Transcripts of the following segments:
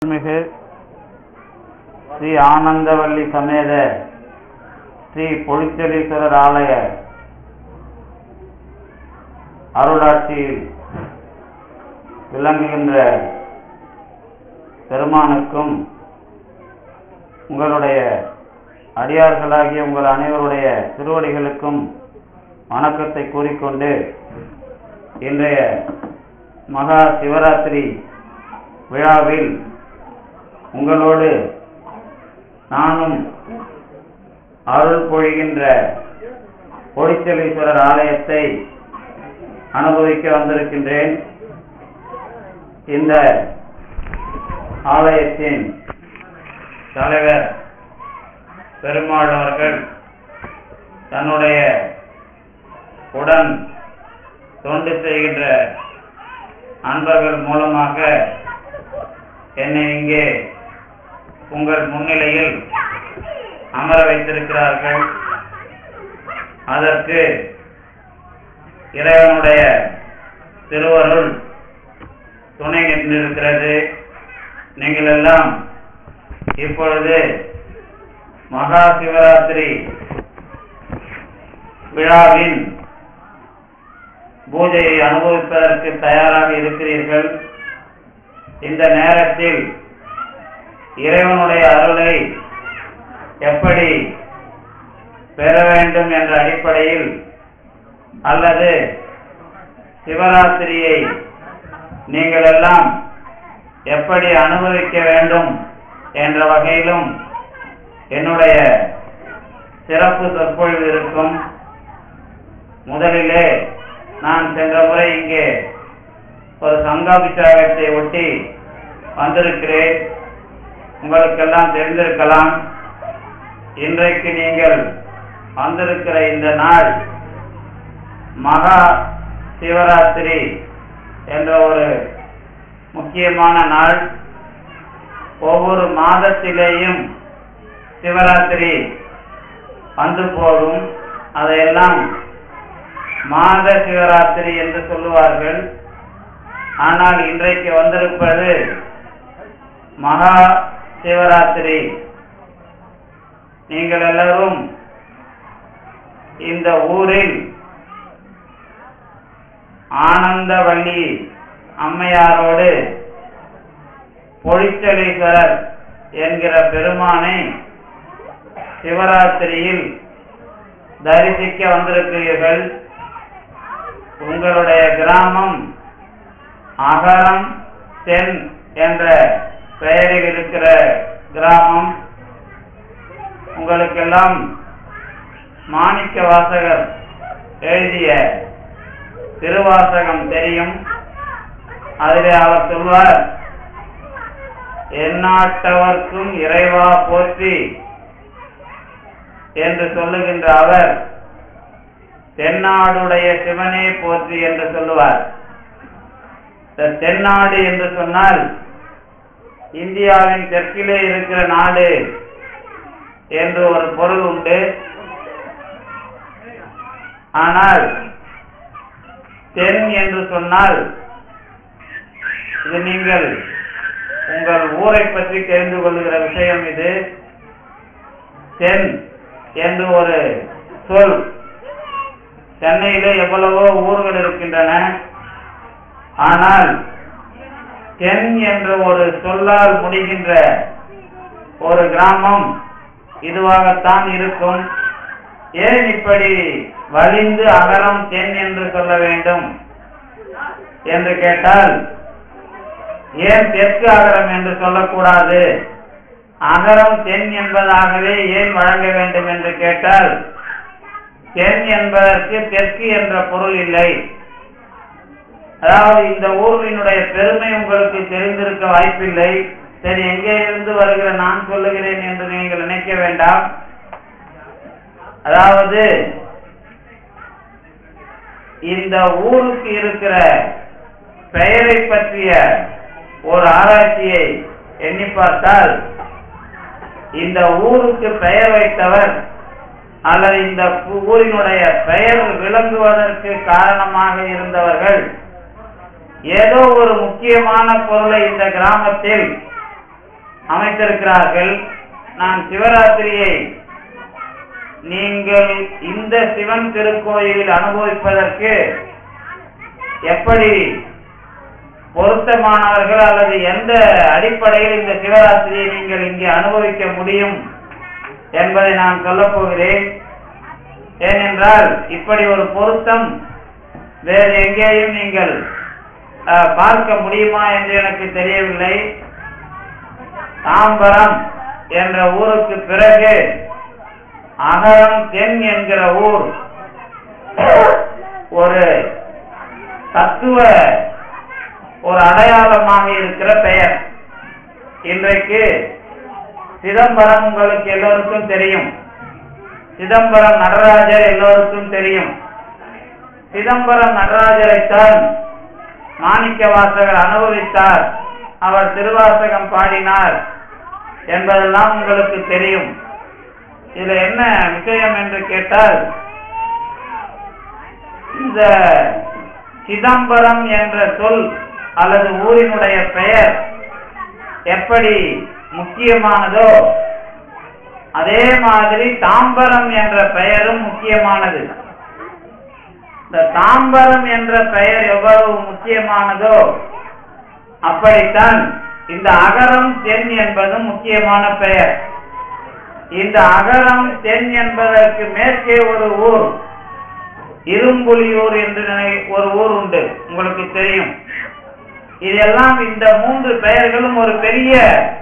அருள்மிகு ஸ்ரீ ஆனந்தவல்லி சமேத ஸ்ரீ பொழிச்சலீஸ்வரர் ஆலய அருளாட்சியில் விளங்குகின்ற பெருமானுக்கும் உங்களுடைய அடியார்களாகிய உங்கள் அனைவருடைய திருவடிகளுக்கும் வணக்கத்தை கூறிக்கொண்டு இன்றைய மகா சிவராத்திரி விழாவில் உங்களோடு நானும் அருள் பொழிகின்ற பொடிச்சலீஸ்வரர் ஆலயத்தை அனுபவிக்க வந்திருக்கின்றேன் இந்த ஆலயத்தின் தலைவர் பெருமாள் அவர்கள் தன்னுடைய உடன் தொண்டு செய்கின்ற அன்பர்கள் மூலமாக என்னை இங்கே உங்கள் முன்னிலையில் அமர வைத்திருக்கிறார்கள் அதற்கு இறைவனுடைய திருவருள் துணை நின்றிருக்கிறது நீங்கள் எல்லாம் இப்பொழுது மகா சிவராத்திரி விழாவின் பூஜையை அனுபவிப்பதற்கு தயாராக இருக்கிறீர்கள் இந்த நேரத்தில் இறைவனுடைய அருளை எப்படி பெற வேண்டும் என்ற அடிப்படையில் அல்லது சிவராத்திரியை நீங்கள் எல்லாம் எப்படி அனுபவிக்க வேண்டும் என்ற வகையிலும் என்னுடைய சிறப்பு சொற்பொழிவு இருக்கும் முதலிலே நான் சென்ற முறை இங்கே ஒரு சங்காபிஷேகத்தை ஒட்டி வந்திருக்கிறேன் உங்களுக்கெல்லாம் தெரிந்திருக்கலாம் இன்றைக்கு நீங்கள் வந்திருக்கிற இந்த நாள் மகா சிவராத்திரி என்ற ஒரு முக்கியமான நாள் ஒவ்வொரு மாதத்திலேயும் சிவராத்திரி வந்து போகும் அதையெல்லாம் மாத சிவராத்திரி என்று சொல்லுவார்கள் ஆனால் இன்றைக்கு வந்திருப்பது மகா சிவராத்திரி நீங்கள் எல்லாரும் இந்த ஊரில் ஆனந்தவள்ளி அம்மையாரோடு பொழிச்சலீஸ்வரர் என்கிற பெருமானை சிவராத்திரியில் தரிசிக்க வந்திருக்கிறீர்கள் உங்களுடைய கிராமம் அகரம் தென் என்ற பெயரில் இருக்கிற கிராமம் உங்களுக்கெல்லாம் மாணிக்க வாசகர் எழுதிய திருவாசகம் தெரியும் அதிலே அவர் சொல்வார் எந்நாட்டவர்க்கும் இறைவா போற்றி என்று சொல்லுகின்ற அவர் தென்னாடுடைய சிவனே போற்றி என்று சொல்லுவார் தென்னாடு என்று சொன்னால் இந்தியாவின் தெற்கிலே இருக்கிற நாடு என்று ஒரு பொருள் உண்டு ஆனால் தென் என்று சொன்னால் இது நீங்கள் உங்கள் ஊரை பற்றி தெரிந்து கொள்ளுகிற விஷயம் இது தென் என்று ஒரு சொல் சென்னையிலே எவ்வளவோ ஊர்கள் இருக்கின்றன ஆனால் தென் என்ற ஒரு சொல்லால் முடிகின்ற ஒரு கிராமம் இதுவாகத்தான் இருக்கும் ஏன் இப்படி வலிந்து அகரம் தென் என்று சொல்ல வேண்டும் என்று கேட்டால் ஏன் தெற்கு அகரம் என்று சொல்லக்கூடாது அகரம் தென் என்பதாகவே ஏன் வழங்க வேண்டும் என்று கேட்டால் தென் என்பதற்கு தெற்கு என்ற பொருள் இல்லை அதாவது இந்த ஊரினுடைய பெருமை உங்களுக்கு தெரிந்திருக்க வாய்ப்பில்லை சரி எங்கே இருந்து வருகிற நான் சொல்லுகிறேன் என்று நீங்கள் நினைக்க வேண்டாம் அதாவது இந்த ஊருக்கு இருக்கிற பெயரை பற்றிய ஒரு ஆராய்ச்சியை எண்ணி பார்த்தால் இந்த ஊருக்கு பெயர் வைத்தவர் அல்லது இந்த ஊரினுடைய பெயர் விளங்குவதற்கு காரணமாக இருந்தவர்கள் ஏதோ ஒரு முக்கியமான பொருளை இந்த கிராமத்தில் அமைத்திருக்கிறார்கள் நான் சிவராத்திரியை நீங்கள் இந்த சிவன் திருக்கோயிலில் அனுபவிப்பதற்கு எப்படி பொருத்தமானவர்கள் அல்லது எந்த அடிப்படையில் இந்த சிவராத்திரியை நீங்கள் இங்கே அனுபவிக்க முடியும் என்பதை நான் சொல்லப் போகிறேன் ஏனென்றால் இப்படி ஒரு பொருத்தம் வேறு எங்கேயும் நீங்கள் அஹ், பார்க்க முடியுமா என்று எனக்கு தெரியவில்லை தாம்பரம் என்ற ஊருக்கு பிறகு அகரம் தென் என்கிற ஊர் ஒரு தத்துவ ஒரு அடையாளமாக இருக்கிற பெயர் இன்றைக்கு சிதம்பரம் உங்களுக்கு எல்லோருக்கும் தெரியும் சிதம்பரம் நடராஜர் எல்லோருக்கும் தெரியும் சிதம்பரம் நடராஜரைத்தான் மாணிக்க வாசகர் அனுபவித்தார் அவர் திருவாசகம் பாடினார் என்பதெல்லாம் உங்களுக்கு தெரியும் இதுல என்ன விஷயம் என்று கேட்டால் இந்த சிதம்பரம் என்ற சொல் அல்லது ஊரினுடைய பெயர் எப்படி முக்கியமானதோ அதே மாதிரி தாம்பரம் என்ற பெயரும் முக்கியமானது இந்த தாம்பரம் என்ற பெயர் எவ்வளவு முக்கியமானதோ அப்படித்தான் இந்த அகரம் தென் என்பதும் முக்கியமான பெயர் இந்த அகரம் தென் என்பதற்கு மேற்கே ஒரு ஊர் இரும்புலியூர் என்று நினை- ஒரு ஊர் உண்டு உங்களுக்கு தெரியும் இதெல்லாம் இந்த மூன்று பெயர்களும் ஒரு பெரிய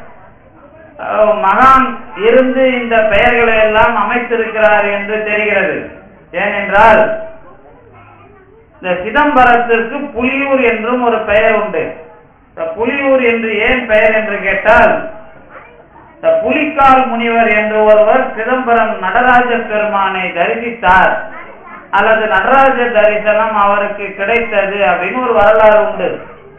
அஹ், மகான் இருந்து இந்த பெயர்களை எல்லாம் அமைத்திருக்கிறார் என்று தெரிகிறது ஏனென்றால் இந்த சிதம்பரத்திற்கு புலியூர் என்றும் ஒரு பெயர் உண்டு இந்த புலியூர் என்று ஏன் பெயர் என்று கேட்டால் இந்த புலிக்கால் முனிவர் என்று ஒருவர் சிதம்பரம் நடராஜ பெருமானை தரிசித்தார் அல்லது நடராஜ தரிசனம் அவருக்கு கிடைத்தது அப்படின்னு ஒரு வரலாறு உண்டு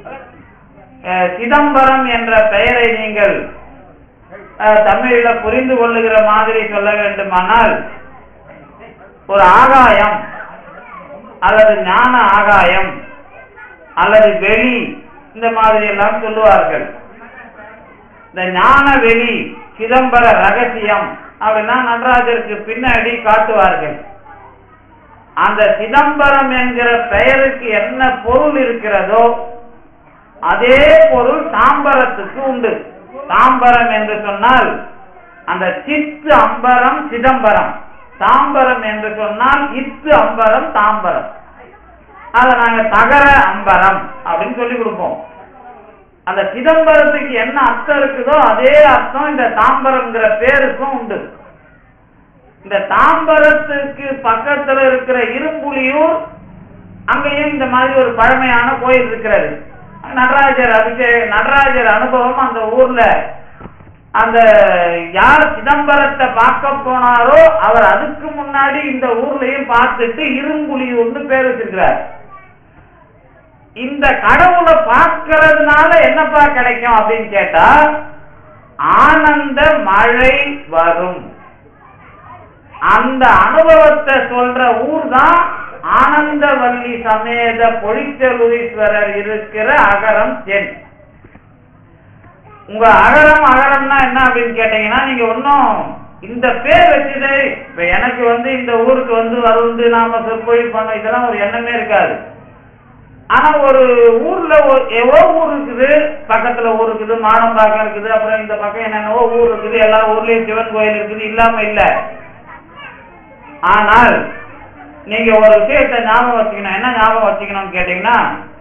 அஹ் சிதம்பரம் என்ற பெயரை நீங்கள் அஹ், தமிழில புரிந்து கொள்ளுகிற மாதிரி சொல்ல வேண்டுமானால் ஒரு ஆகாயம் அல்லது ஞான ஆகாயம் அல்லது வெளி இந்த மாதிரி எல்லாம் சொல்லுவார்கள் இந்த ஞான வெளி சிதம்பர ரகசியம் அப்படின்னா நடராஜருக்கு பின்னாடி காட்டுவார்கள் அந்த சிதம்பரம் என்கிற பெயருக்கு என்ன பொருள் இருக்கிறதோ அதே பொருள் தாம்பரத்துக்கு உண்டு தாம்பரம் என்று சொன்னால் அந்த சித்து அம்பரம் சிதம்பரம் தாம்பரம் என்று சொன்னால் இத்து அம்பரம் தாம்பரம் அதை நாங்க தகர அம்பரம் அப்படின்னு சொல்லி கொடுப்போம் அந்த சிதம்பரத்துக்கு என்ன அர்த்தம் இருக்குதோ அதே அர்த்தம் இந்த தாம்பரம்ங்கிற பேருக்கும் உண்டு இந்த தாம்பரத்துக்கு பக்கத்துல இருக்கிற இரும்புலியூர் அங்கேயும் இந்த மாதிரி ஒரு பழமையான கோயில் இருக்கிறது நடராஜர் அபிஷேக நடராஜர் அனுபவம் அந்த ஊர்ல அந்த யார் சிதம்பரத்தை பார்க்க போனாரோ அவர் அதுக்கு முன்னாடி இந்த ஊர்லயும் பார்த்துட்டு இரும்புலியூர்னு பேர் வச்சிருக்கிறார் இந்த கடவுளை பார்க்கறதுனால என்னப்பா கிடைக்கும் அப்படின்னு கேட்டா ஆனந்த மழை வரும் அந்த அனுபவத்தை சொல்ற ஊர் தான் ஆனந்தவல்லி சமேத பொழிச்சலூரீஸ்வரர் இருக்கிற அகரம் தென் உங்க அகரம் அகரம்னா என்ன அப்படின்னு கேட்டீங்கன்னா நீங்க ஒன்னும் இந்த பேர் வச்சது இப்ப எனக்கு வந்து இந்த ஊருக்கு வந்து வந்து நாம சொற்பொழிவு பண்ண இதெல்லாம் ஒரு எண்ணமே இருக்காது ஆனா ஒரு ஊர்ல ஒரு- ஏதோ ஊர் இருக்குது பக்கத்துல ஊர் இருக்குது மானம்பாக்கம் இருக்குது அப்புறம் இந்த பக்கம் என்னென்னவோ ஊர் இருக்குது எல்லா ஊர்லயும் சிவன் கோயில் இருக்குது இல்லாம இல்ல ஆனால் நீங்க ஒரு விஷயத்தை ஞாபகம் வச்சுக்கணும் என்ன ஞாபகம் வச்சுக்கணும்னு கேட்டீங்கன்னா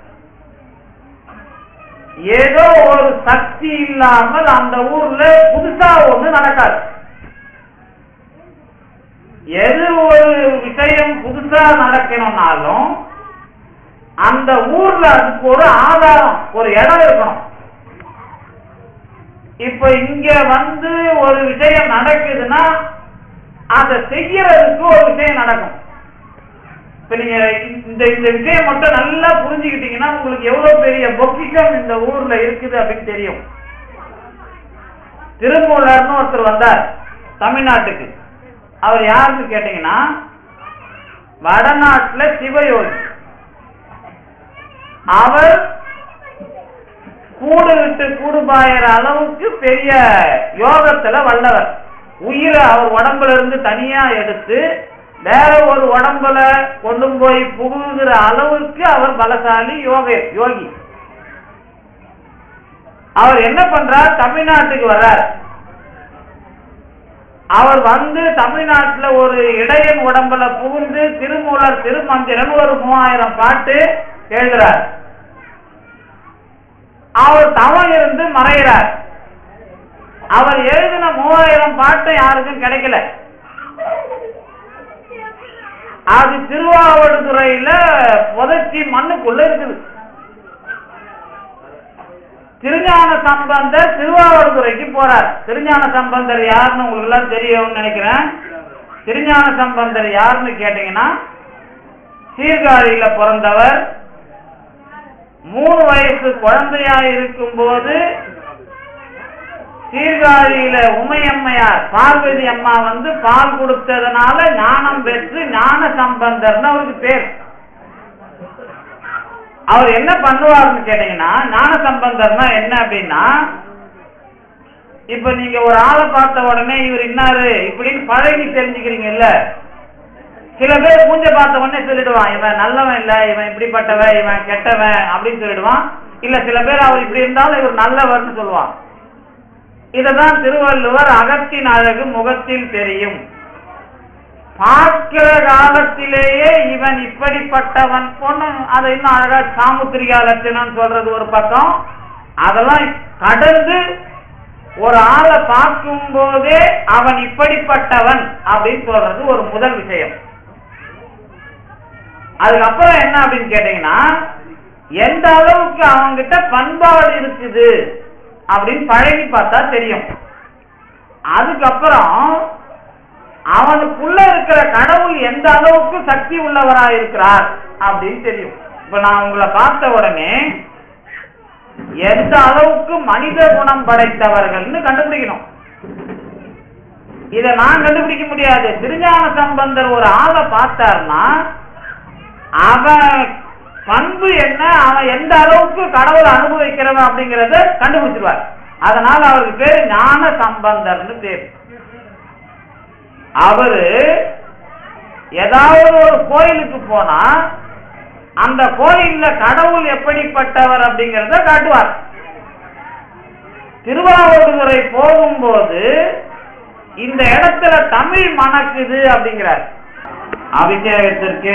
ஏதோ ஒரு சக்தி இல்லாமல் அந்த ஊர்ல புதுசா ஒண்ணு நடக்காது எது ஒரு விஷயம் புதுசா நடக்கணும்னாலும் அந்த ஊர்ல அதுக்கு ஒரு ஆதாரம் ஒரு இடம் இருக்கணும் இப்ப இங்க வந்து ஒரு விஷயம் நடக்குதுன்னா அதை செய்யறதுக்கு ஒரு விஷயம் நடக்கும் இப்ப நீங்க இந்த இந்த விஷயம் மட்டும் நல்லா புரிஞ்சுக்கிட்டீங்கன்னா உங்களுக்கு எவ்வளவு பெரிய பொக்கிஷம் இந்த ஊர்ல இருக்குது அப்படின்னு தெரியும் திருமூலர்னு ஒருத்தர் வந்தார் தமிழ்நாட்டுக்கு அவர் யாருன்னு கேட்டீங்கன்னா வடநாட்டுல சிவயோகி அவர் கூடு விட்டு கூடு பாயிற அளவுக்கு பெரிய யோகத்துல வல்லவர் உயிரை அவர் உடம்புல இருந்து தனியா எடுத்து வேற ஒரு உடம்புல கொண்டு போய் புகுகிற அளவுக்கு அவர் பலசாலி யோக யோகி அவர் என்ன பண்றார் தமிழ்நாட்டுக்கு வர்றார் அவர் வந்து தமிழ்நாட்டுல ஒரு இடையன் உடம்புல புகுந்து திருமூலர் திருமந்திரன் ஒரு மூவாயிரம் பாட்டு எழுதுறார் அவர் தவம் இருந்து மறைகிறார் அவர் எழுதின மூவாயிரம் பாட்டு யாருக்கும் கிடைக்கல அது திருவாவடுதுறையில புதைச்சி மண்ணுக்குள்ள இருக்குது திருஞான சம்பந்தர் திருவாவடுதுறைக்கு போறார் திருஞான சம்பந்தர் யாருன்னு உங்களுக்கு எல்லாம் தெரியும்னு நினைக்கிறேன் திருஞான சம்பந்தர் யாருன்னு கேட்டீங்கன்னா சீர்காழியில பிறந்தவர் மூணு வயசு குழந்தையா இருக்கும்போது சீர்காழியில உமையம்மையார் பார்வதி அம்மா வந்து பால் கொடுத்ததுனால ஞானம் பெற்று ஞான சம்பந்தர்னு அவருக்கு பேர் அவர் என்ன பண்ணுவாருன்னு கேட்டீங்கன்னா ஞான சம்பந்தர்னா என்ன அப்படின்னா இப்ப நீங்க ஒரு ஆளை பார்த்த உடனே இவர் இன்னாரு இப்படின்னு பழகி தெரிஞ்சுக்கிறீங்கல்ல சில பேர் மூஞ்ச பார்த்த உடனே சொல்லிடுவான் இவன் நல்லவன் இல்ல இவன் இப்படிப்பட்டவன் இவன் கெட்டவன் அப்படின்னு சொல்லிடுவான் இல்ல சில பேர் அவர் இப்படி இருந்தாலும் இவர் நல்லவர்னு சொல்லுவான் இததான் திருவள்ளுவர் அகத்தின் அழகு முகத்தில் தெரியும் பார்க்கிற காலத்திலேயே இவன் இப்படிப்பட்டவன் பொண்ணு அதை இன்னும் அழகா சாமுத்திரிகா லட்சணம் சொல்றது ஒரு பக்கம் அதெல்லாம் கடந்து ஒரு ஆளை பார்க்கும் போதே அவன் இப்படிப்பட்டவன் அப்படின்னு சொல்றது ஒரு முதல் விஷயம் அதுக்கப்புறம் என்ன அப்படின்னு கேட்டீங்கன்னா எந்த அளவுக்கு அவங்கிட்ட பண்பாடு இருக்குது அப்படின்னு பழகி பார்த்தா தெரியும் அதுக்கப்புறம் அவனுக்குள்ள இருக்கிற கடவுள் எந்த அளவுக்கு சக்தி உள்ளவரா இருக்கிறார் அப்படின்னு தெரியும் இப்ப நான் உங்களை பார்த்த உடனே எந்த அளவுக்கு மனித குணம் படைத்தவர்கள்னு கண்டுபிடிக்கணும் இத நான் கண்டுபிடிக்க முடியாது திருஞான சம்பந்தர் ஒரு ஆளை பார்த்தாருன்னா அவன் பண்பு என்ன அவன் எந்த அளவுக்கு கடவுளை அனுபவிக்கிறவன் அப்படிங்கறத கண்டுபிடிச்சிருவார் அதனால அவருக்கு பேரு ஞான சம்பந்தர்னு பேர் அவரு ஏதாவது ஒரு கோயிலுக்கு போனா அந்த கோயில்ல கடவுள் எப்படிப்பட்டவர் அப்படிங்கறத காட்டுவார் திருவாவூதுறை போகும்போது இந்த இடத்துல தமிழ் மணக்குது அப்படிங்கிறார் அபிஷேகத்திற்கு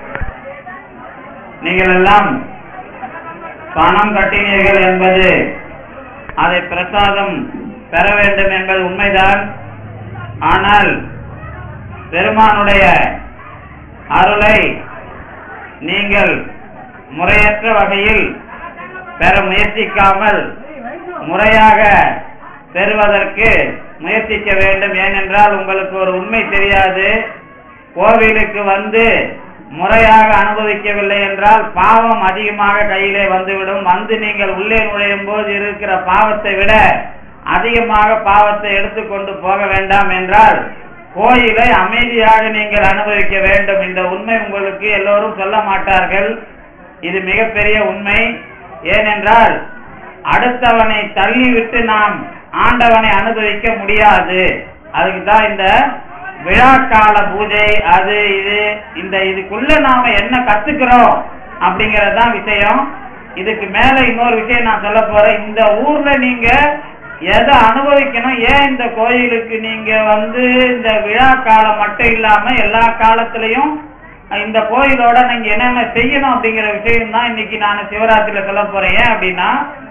நீங்கள் எல்லாம் பணம் கட்டினீர்கள் என்பது அதை பிரசாதம் பெற வேண்டும் என்பது உண்மைதான் ஆனால் பெருமானுடைய அருளை நீங்கள் முறையற்ற வகையில் பெற முயற்சிக்காமல் முறையாக பெறுவதற்கு முயற்சிக்க வேண்டும் ஏனென்றால் உங்களுக்கு ஒரு உண்மை தெரியாது கோவிலுக்கு வந்து முறையாக அனுபவிக்கவில்லை என்றால் பாவம் அதிகமாக கையிலே வந்துவிடும் வந்து நீங்கள் உள்ளே நுழையும் போது இருக்கிற பாவத்தை விட அதிகமாக பாவத்தை எடுத்துக்கொண்டு போக வேண்டாம் என்றால் கோயிலை அமைதியாக நீங்கள் அனுபவிக்க வேண்டும் இந்த உண்மை உங்களுக்கு எல்லோரும் சொல்ல மாட்டார்கள் இது மிகப்பெரிய உண்மை ஏனென்றால் அடுத்தவனை தள்ளிவிட்டு நாம் ஆண்டவனை அனுபவிக்க முடியாது அதுக்கு தான் இந்த விழா கால பூஜை அது இது இந்த இதுக்குள்ள நாம என்ன கத்துக்கிறோம் அப்படிங்கறது தான் விஷயம் இதுக்கு மேல இன்னொரு விஷயம் நான் சொல்ல போறேன் இந்த ஊர்ல நீங்க எதை அனுபவிக்கணும் ஏன் இந்த கோயிலுக்கு நீங்க வந்து இந்த விழா காலம் மட்டும் இல்லாம எல்லா காலத்திலையும் இந்த கோயிலோட நீங்க என்னென்ன செய்யணும் அப்படிங்கிற விஷயம் தான் இன்னைக்கு நான் சிவராத்திரியில சொல்ல போறேன் ஏன் அப்படின்னா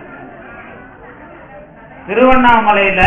திருவண்ணாமலையில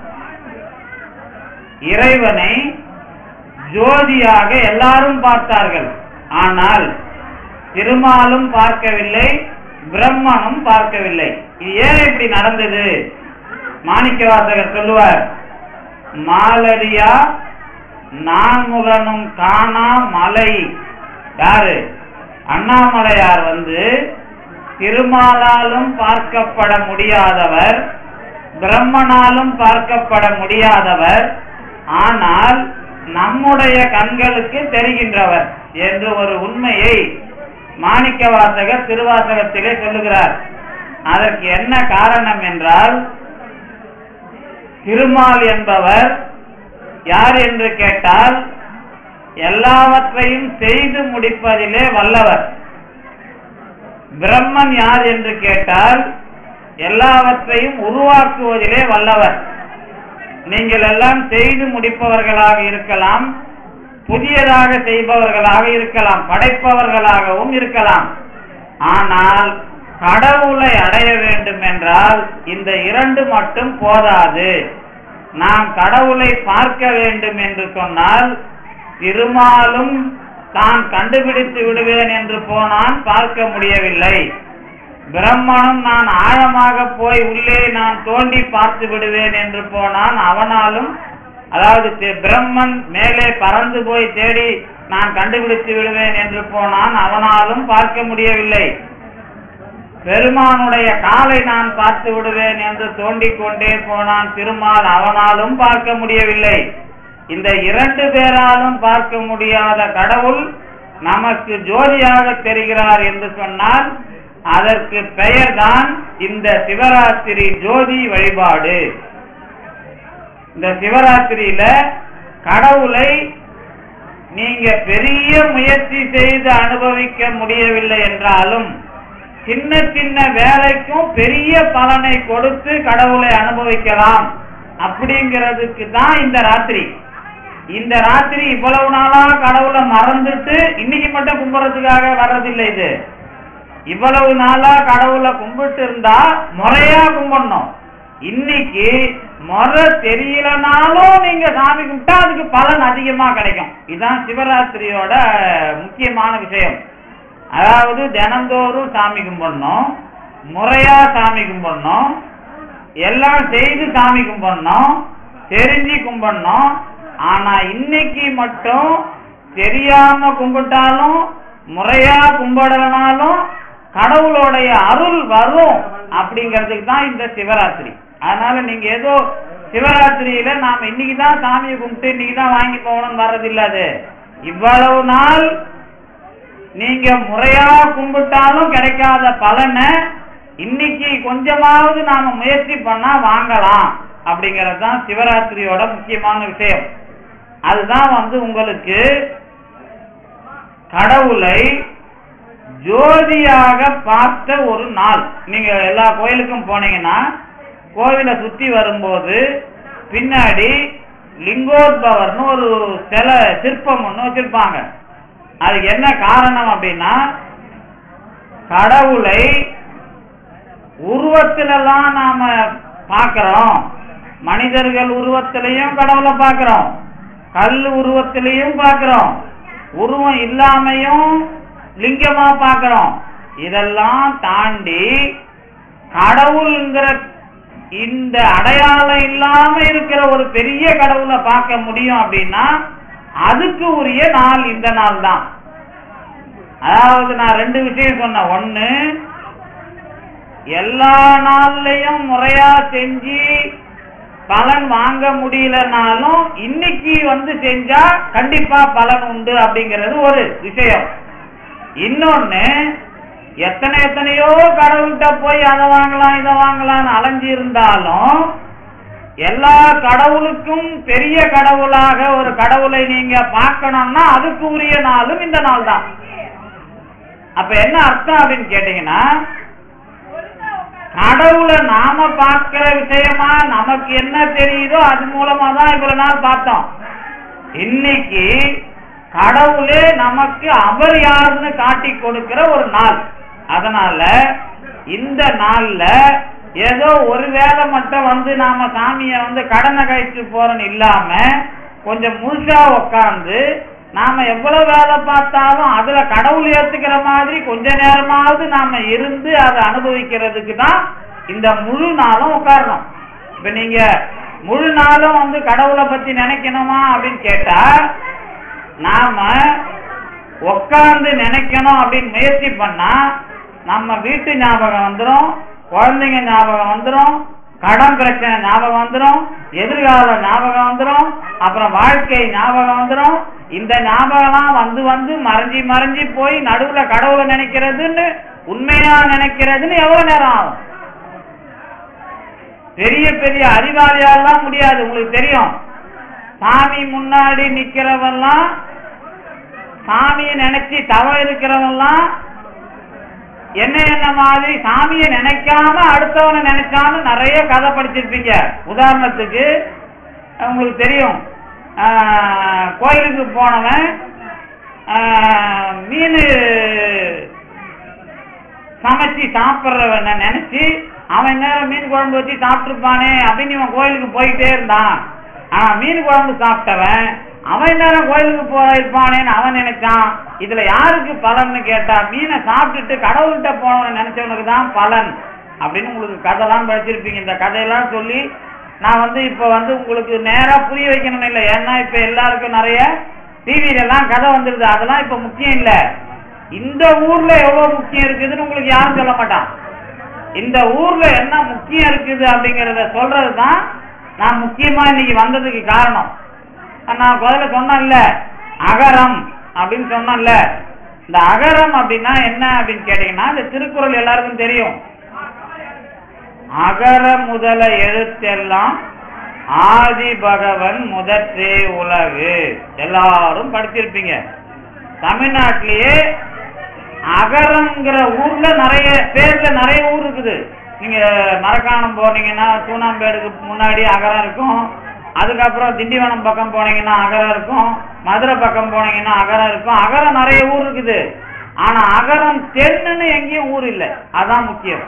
இறைவனை ஜோதியாக எல்லாரும் பார்த்தார்கள் ஆனால் திருமாலும் பார்க்கவில்லை பிரம்மனும் பார்க்கவில்லை இது ஏன் இப்படி நடந்தது மாணிக்கவாசகர் சொல்லுவார் மாலரியா நான்முகனும் காணா மலை யாரு அண்ணாமலையார் வந்து திருமாலாலும் பார்க்கப்பட முடியாதவர் பிரம்மனாலும் பார்க்கப்பட முடியாதவர் ஆனால் நம்முடைய கண்களுக்கு தெரிகின்றவர் என்று ஒரு உண்மையை மாணிக்க வாசகர் திருவாசகத்திலே சொல்லுகிறார் அதற்கு என்ன காரணம் என்றால் திருமால் என்பவர் யார் என்று கேட்டால் எல்லாவற்றையும் செய்து முடிப்பதிலே வல்லவர் பிரம்மன் யார் என்று கேட்டால் எல்லாவற்றையும் உருவாக்குவதிலே வல்லவர் நீங்கள் எல்லாம் செய்து முடிப்பவர்களாக இருக்கலாம் புதியதாக செய்பவர்களாக இருக்கலாம் படைப்பவர்களாகவும் இருக்கலாம் ஆனால் கடவுளை அடைய வேண்டும் என்றால் இந்த இரண்டு மட்டும் போதாது நாம் கடவுளை பார்க்க வேண்டும் என்று சொன்னால் திருமாலும் தான் கண்டுபிடித்து விடுவேன் என்று போனான் பார்க்க முடியவில்லை பிரம்மனும் நான் ஆழமாக போய் உள்ளே நான் தோண்டி பார்த்து விடுவேன் என்று போனான் அவனாலும் அதாவது தி- பிரம்மன் மேலே பறந்து போய் தேடி நான் கண்டுபிடித்து விடுவேன் என்று போனான் அவனாலும் பார்க்க முடியவில்லை பெருமானுடைய காலை நான் பார்த்து விடுவேன் என்று தோண்டிக் கொண்டே போனான் திருமால் அவனாலும் பார்க்க முடியவில்லை இந்த இரண்டு பேராலும் பார்க்க முடியாத கடவுள் நமக்கு ஜோதியாக தெரிகிறார் என்று சொன்னால் அதற்கு பெயர்தான் இந்த சிவராத்திரி ஜோதி வழிபாடு இந்த சிவராத்திரியில கடவுளை நீங்க பெரிய முயற்சி செய்து அனுபவிக்க முடியவில்லை என்றாலும் சின்ன சின்ன வேலைக்கும் பெரிய பலனை கொடுத்து கடவுளை அனுபவிக்கலாம் அப்படிங்கிறதுக்கு தான் இந்த ராத்திரி இந்த ராத்திரி இவ்வளவு நாளா கடவுளை மறந்துட்டு இன்னைக்கு மட்டும் கும்பிடுறதுக்காக வர்றதில்லை இது இவ்வளவு நாளா கடவுளை கும்பிட்டு இருந்தா முறையா கும்பிடணும் இன்னைக்கு முறை தெரியலனாலும் நீங்க சாமி கும்பிட்டா அதுக்கு பலன் அதிகமா கிடைக்கும் இதுதான் சிவராத்திரியோட முக்கியமான விஷயம் அதாவது தினந்தோறும் சாமி கும்பிடணும் முறையா சாமி கும்பிடணும் எல்லாம் செய்து சாமி கும்பிடணும் தெரிஞ்சு கும்பிடணும் ஆனா இன்னைக்கு மட்டும் தெரியாம கும்பிட்டாலும் முறையா கும்பிடலனாலும் கடவுளுடைய அருள் வரும் அப்படிங்கிறதுக்கு தான் இந்த சிவராத்திரி அதனால நீங்க ஏதோ சிவராத்திரியில நாம இன்னைக்கு தான் சாமியை கும்பிட்டு இன்னைக்கு தான் வாங்கி போகணும்னு வர்றதில்ல அது இவ்வளவு நாள் நீங்க முறையா கும்பிட்டாலும் கிடைக்காத பலனை இன்னைக்கு கொஞ்சமாவது நாம முயற்சி பண்ணா வாங்கலாம் அப்படிங்கிறது தான் சிவராத்திரியோட முக்கியமான விஷயம் அதுதான் வந்து உங்களுக்கு கடவுளை ஜோதியாக பார்த்த ஒரு நாள் நீங்க எல்லா கோயிலுக்கும் போனீங்கன்னா கோவிலை சுத்தி வரும்போது பின்னாடி லிங்கோத்பவர்னு ஒரு சிலை சிற்பம் ஒண்ணு வச்சிருப்பாங்க அதுக்கு என்ன காரணம் அப்படின்னா கடவுளை உருவத்திலெல்லாம் நாம பார்க்கிறோம் மனிதர்கள் உருவத்திலையும் கடவுளை பார்க்கிறோம் கல் உருவத்திலையும் பார்க்கிறோம் உருவம் இல்லாமையும் லிங்கமா பார்க்கிறோம் இதெல்லாம் தாண்டி கடவுள்ங்கிற இந்த அடையாளம் இல்லாம இருக்கிற ஒரு பெரிய கடவுளை பார்க்க முடியும் அப்படின்னா அதுக்கு உரிய நாள் இந்த நாள் தான் அதாவது நான் ரெண்டு விஷயம் சொன்னேன் ஒண்ணு எல்லா நாள்லயும் முறையா செஞ்சு பலன் வாங்க முடியலனாலும் இன்னைக்கு வந்து செஞ்சா கண்டிப்பா பலன் உண்டு அப்படிங்கிறது ஒரு விஷயம் இன்னொன்னு எத்தனை எத்தனையோ கடவுள்கிட்ட போய் அதை வாங்கலாம் இதை வாங்கலாம்னு அலைஞ்சு இருந்தாலும் எல்லா கடவுளுக்கும் பெரிய கடவுளாக ஒரு கடவுளை நீங்க பார்க்கணும்னா அதுக்கு உரிய நாளும் இந்த நாள் தான் அப்ப என்ன அர்த்தம் அப்படின்னு கேட்டீங்கன்னா கடவுளை நாம பார்க்கிற விஷயமா நமக்கு என்ன தெரியுதோ அது மூலமா தான் இவ்வளவு நாள் பார்த்தோம் இன்னைக்கு கடவுளே நமக்கு அவர் யாருன்னு காட்டி கொடுக்கிற ஒரு நாள் அதனால இந்த நாள்ல ஏதோ ஒரு வேளை மட்டும் வந்து நாம சாமியை வந்து கடனை கழிச்சு போறோன்னு இல்லாம கொஞ்சம் முழுசா உக்காந்து நாம எவ்வளவு வேலை பார்த்தாலும் அதுல கடவுள் ஏத்துக்கிற மாதிரி கொஞ்ச நேரமாவது நாம இருந்து அதை அனுபவிக்கிறதுக்கு தான் இந்த முழு நாளும் உட்காரணும் இப்ப நீங்க முழு நாளும் வந்து கடவுளை பத்தி நினைக்கணுமா அப்படின்னு கேட்டா நாம உட்கார்ந்து நினைக்கணும் அப்படின்னு முயற்சி பண்ணா நம்ம வீட்டு ஞாபகம் வந்துடும் குழந்தைங்க ஞாபகம் வந்துடும் கடன் பிரச்சனை ஞாபகம் வந்துடும் எதிர்கால ஞாபகம் வந்துடும் அப்புறம் வாழ்க்கை ஞாபகம் வந்துடும் இந்த ஞாபகம்லாம் வந்து வந்து மறைஞ்சி மறைஞ்சி போய் நடுவுல கடவுளை நினைக்கிறதுன்னு உண்மையா நினைக்கிறதுன்னு எவ்வளவு நேரம் ஆகும் பெரிய பெரிய அறிவாளியாலாம் முடியாது உங்களுக்கு தெரியும் சாமி முன்னாடி நிக்கிறவெல்லாம் சாமியை நினைச்சு தவ இருக்கிறவெல்லாம் என்ன என்ன மாதிரி சாமியை நினைக்காம அடுத்தவனை நினைச்சான்னு நிறைய கதை படிச்சிருப்பீங்க உதாரணத்துக்கு உங்களுக்கு தெரியும் ஆஹ், கோயிலுக்கு போனவன் ஆஹ், மீன் சமைச்சு சாப்பிட்றவன நினைச்சு அவன் நேரம் மீன் குழம்பு வச்சு சாப்பிட்டுருப்பானே அப்படின்னு இவன் கோயிலுக்கு போயிட்டே இருந்தான் ஆனா மீன் குழம்பு சாப்பிட்டவன் அவன் நேரம் கோயிலுக்கு போயிருப்பானேன்னு அவன் நினைச்சான் இதுல யாருக்கு பலன்னு கேட்டா மீனை சாப்பிட்டுட்டு கடவுள்கிட்ட போனவனை நினைச்சவனுக்கு தான் பலன் அப்படின்னு உங்களுக்கு கதைலாம் படிச்சிருப்பீங்க இந்த கதையெல்லாம் சொல்லி நான் வந்து இப்ப வந்து உங்களுக்கு நேரா புரிய வைக்கணும் இல்லை ஏன்னா இப்ப எல்லாருக்கும் நிறைய டிவில எல்லாம் கதை வந்துருது அதெல்லாம் இப்ப முக்கியம் இல்ல இந்த ஊர்ல எவ்வளவு முக்கியம் இருக்குதுன்னு உங்களுக்கு யாரும் சொல்ல மாட்டான் இந்த ஊர்ல என்ன முக்கியம் இருக்குது அப்படிங்கறத சொல்றதுதான் நான் முக்கியமா இன்னைக்கு வந்ததுக்கு காரணம் நான் முதல்ல சொன்னேன்ல அகரம் அப்படின்னு சொன்னேன்ல இந்த அகரம் அப்படின்னா என்ன அப்படின்னு கேட்டீங்கன்னா இந்த திருக்குறள் எல்லாருக்கும் தெரியும் அகர முதல எழுத்தெல்லாம் ஆதி பகவன் முதற்றே உலகு எல்லாரும் படிச்சிருப்பீங்க தமிழ்நாட்டிலேயே அகரம்ங்கிற ஊர்ல நிறைய பேர்ல நிறைய ஊர் இருக்குது நீங்க மரக்காணம் போனீங்கன்னா சூனாம்பேடுக்கு முன்னாடி அகரம் இருக்கும் அதுக்கப்புறம் திண்டிவனம் பக்கம் போனீங்கன்னா அகரம் இருக்கும் மதுரை பக்கம் போனீங்கன்னா அகரம் இருக்கும் அகரம் நிறைய ஊர் இருக்குது ஆனா அகரம் தென்னுன்னு எங்கேயும் ஊர் இல்லை அதான் முக்கியம்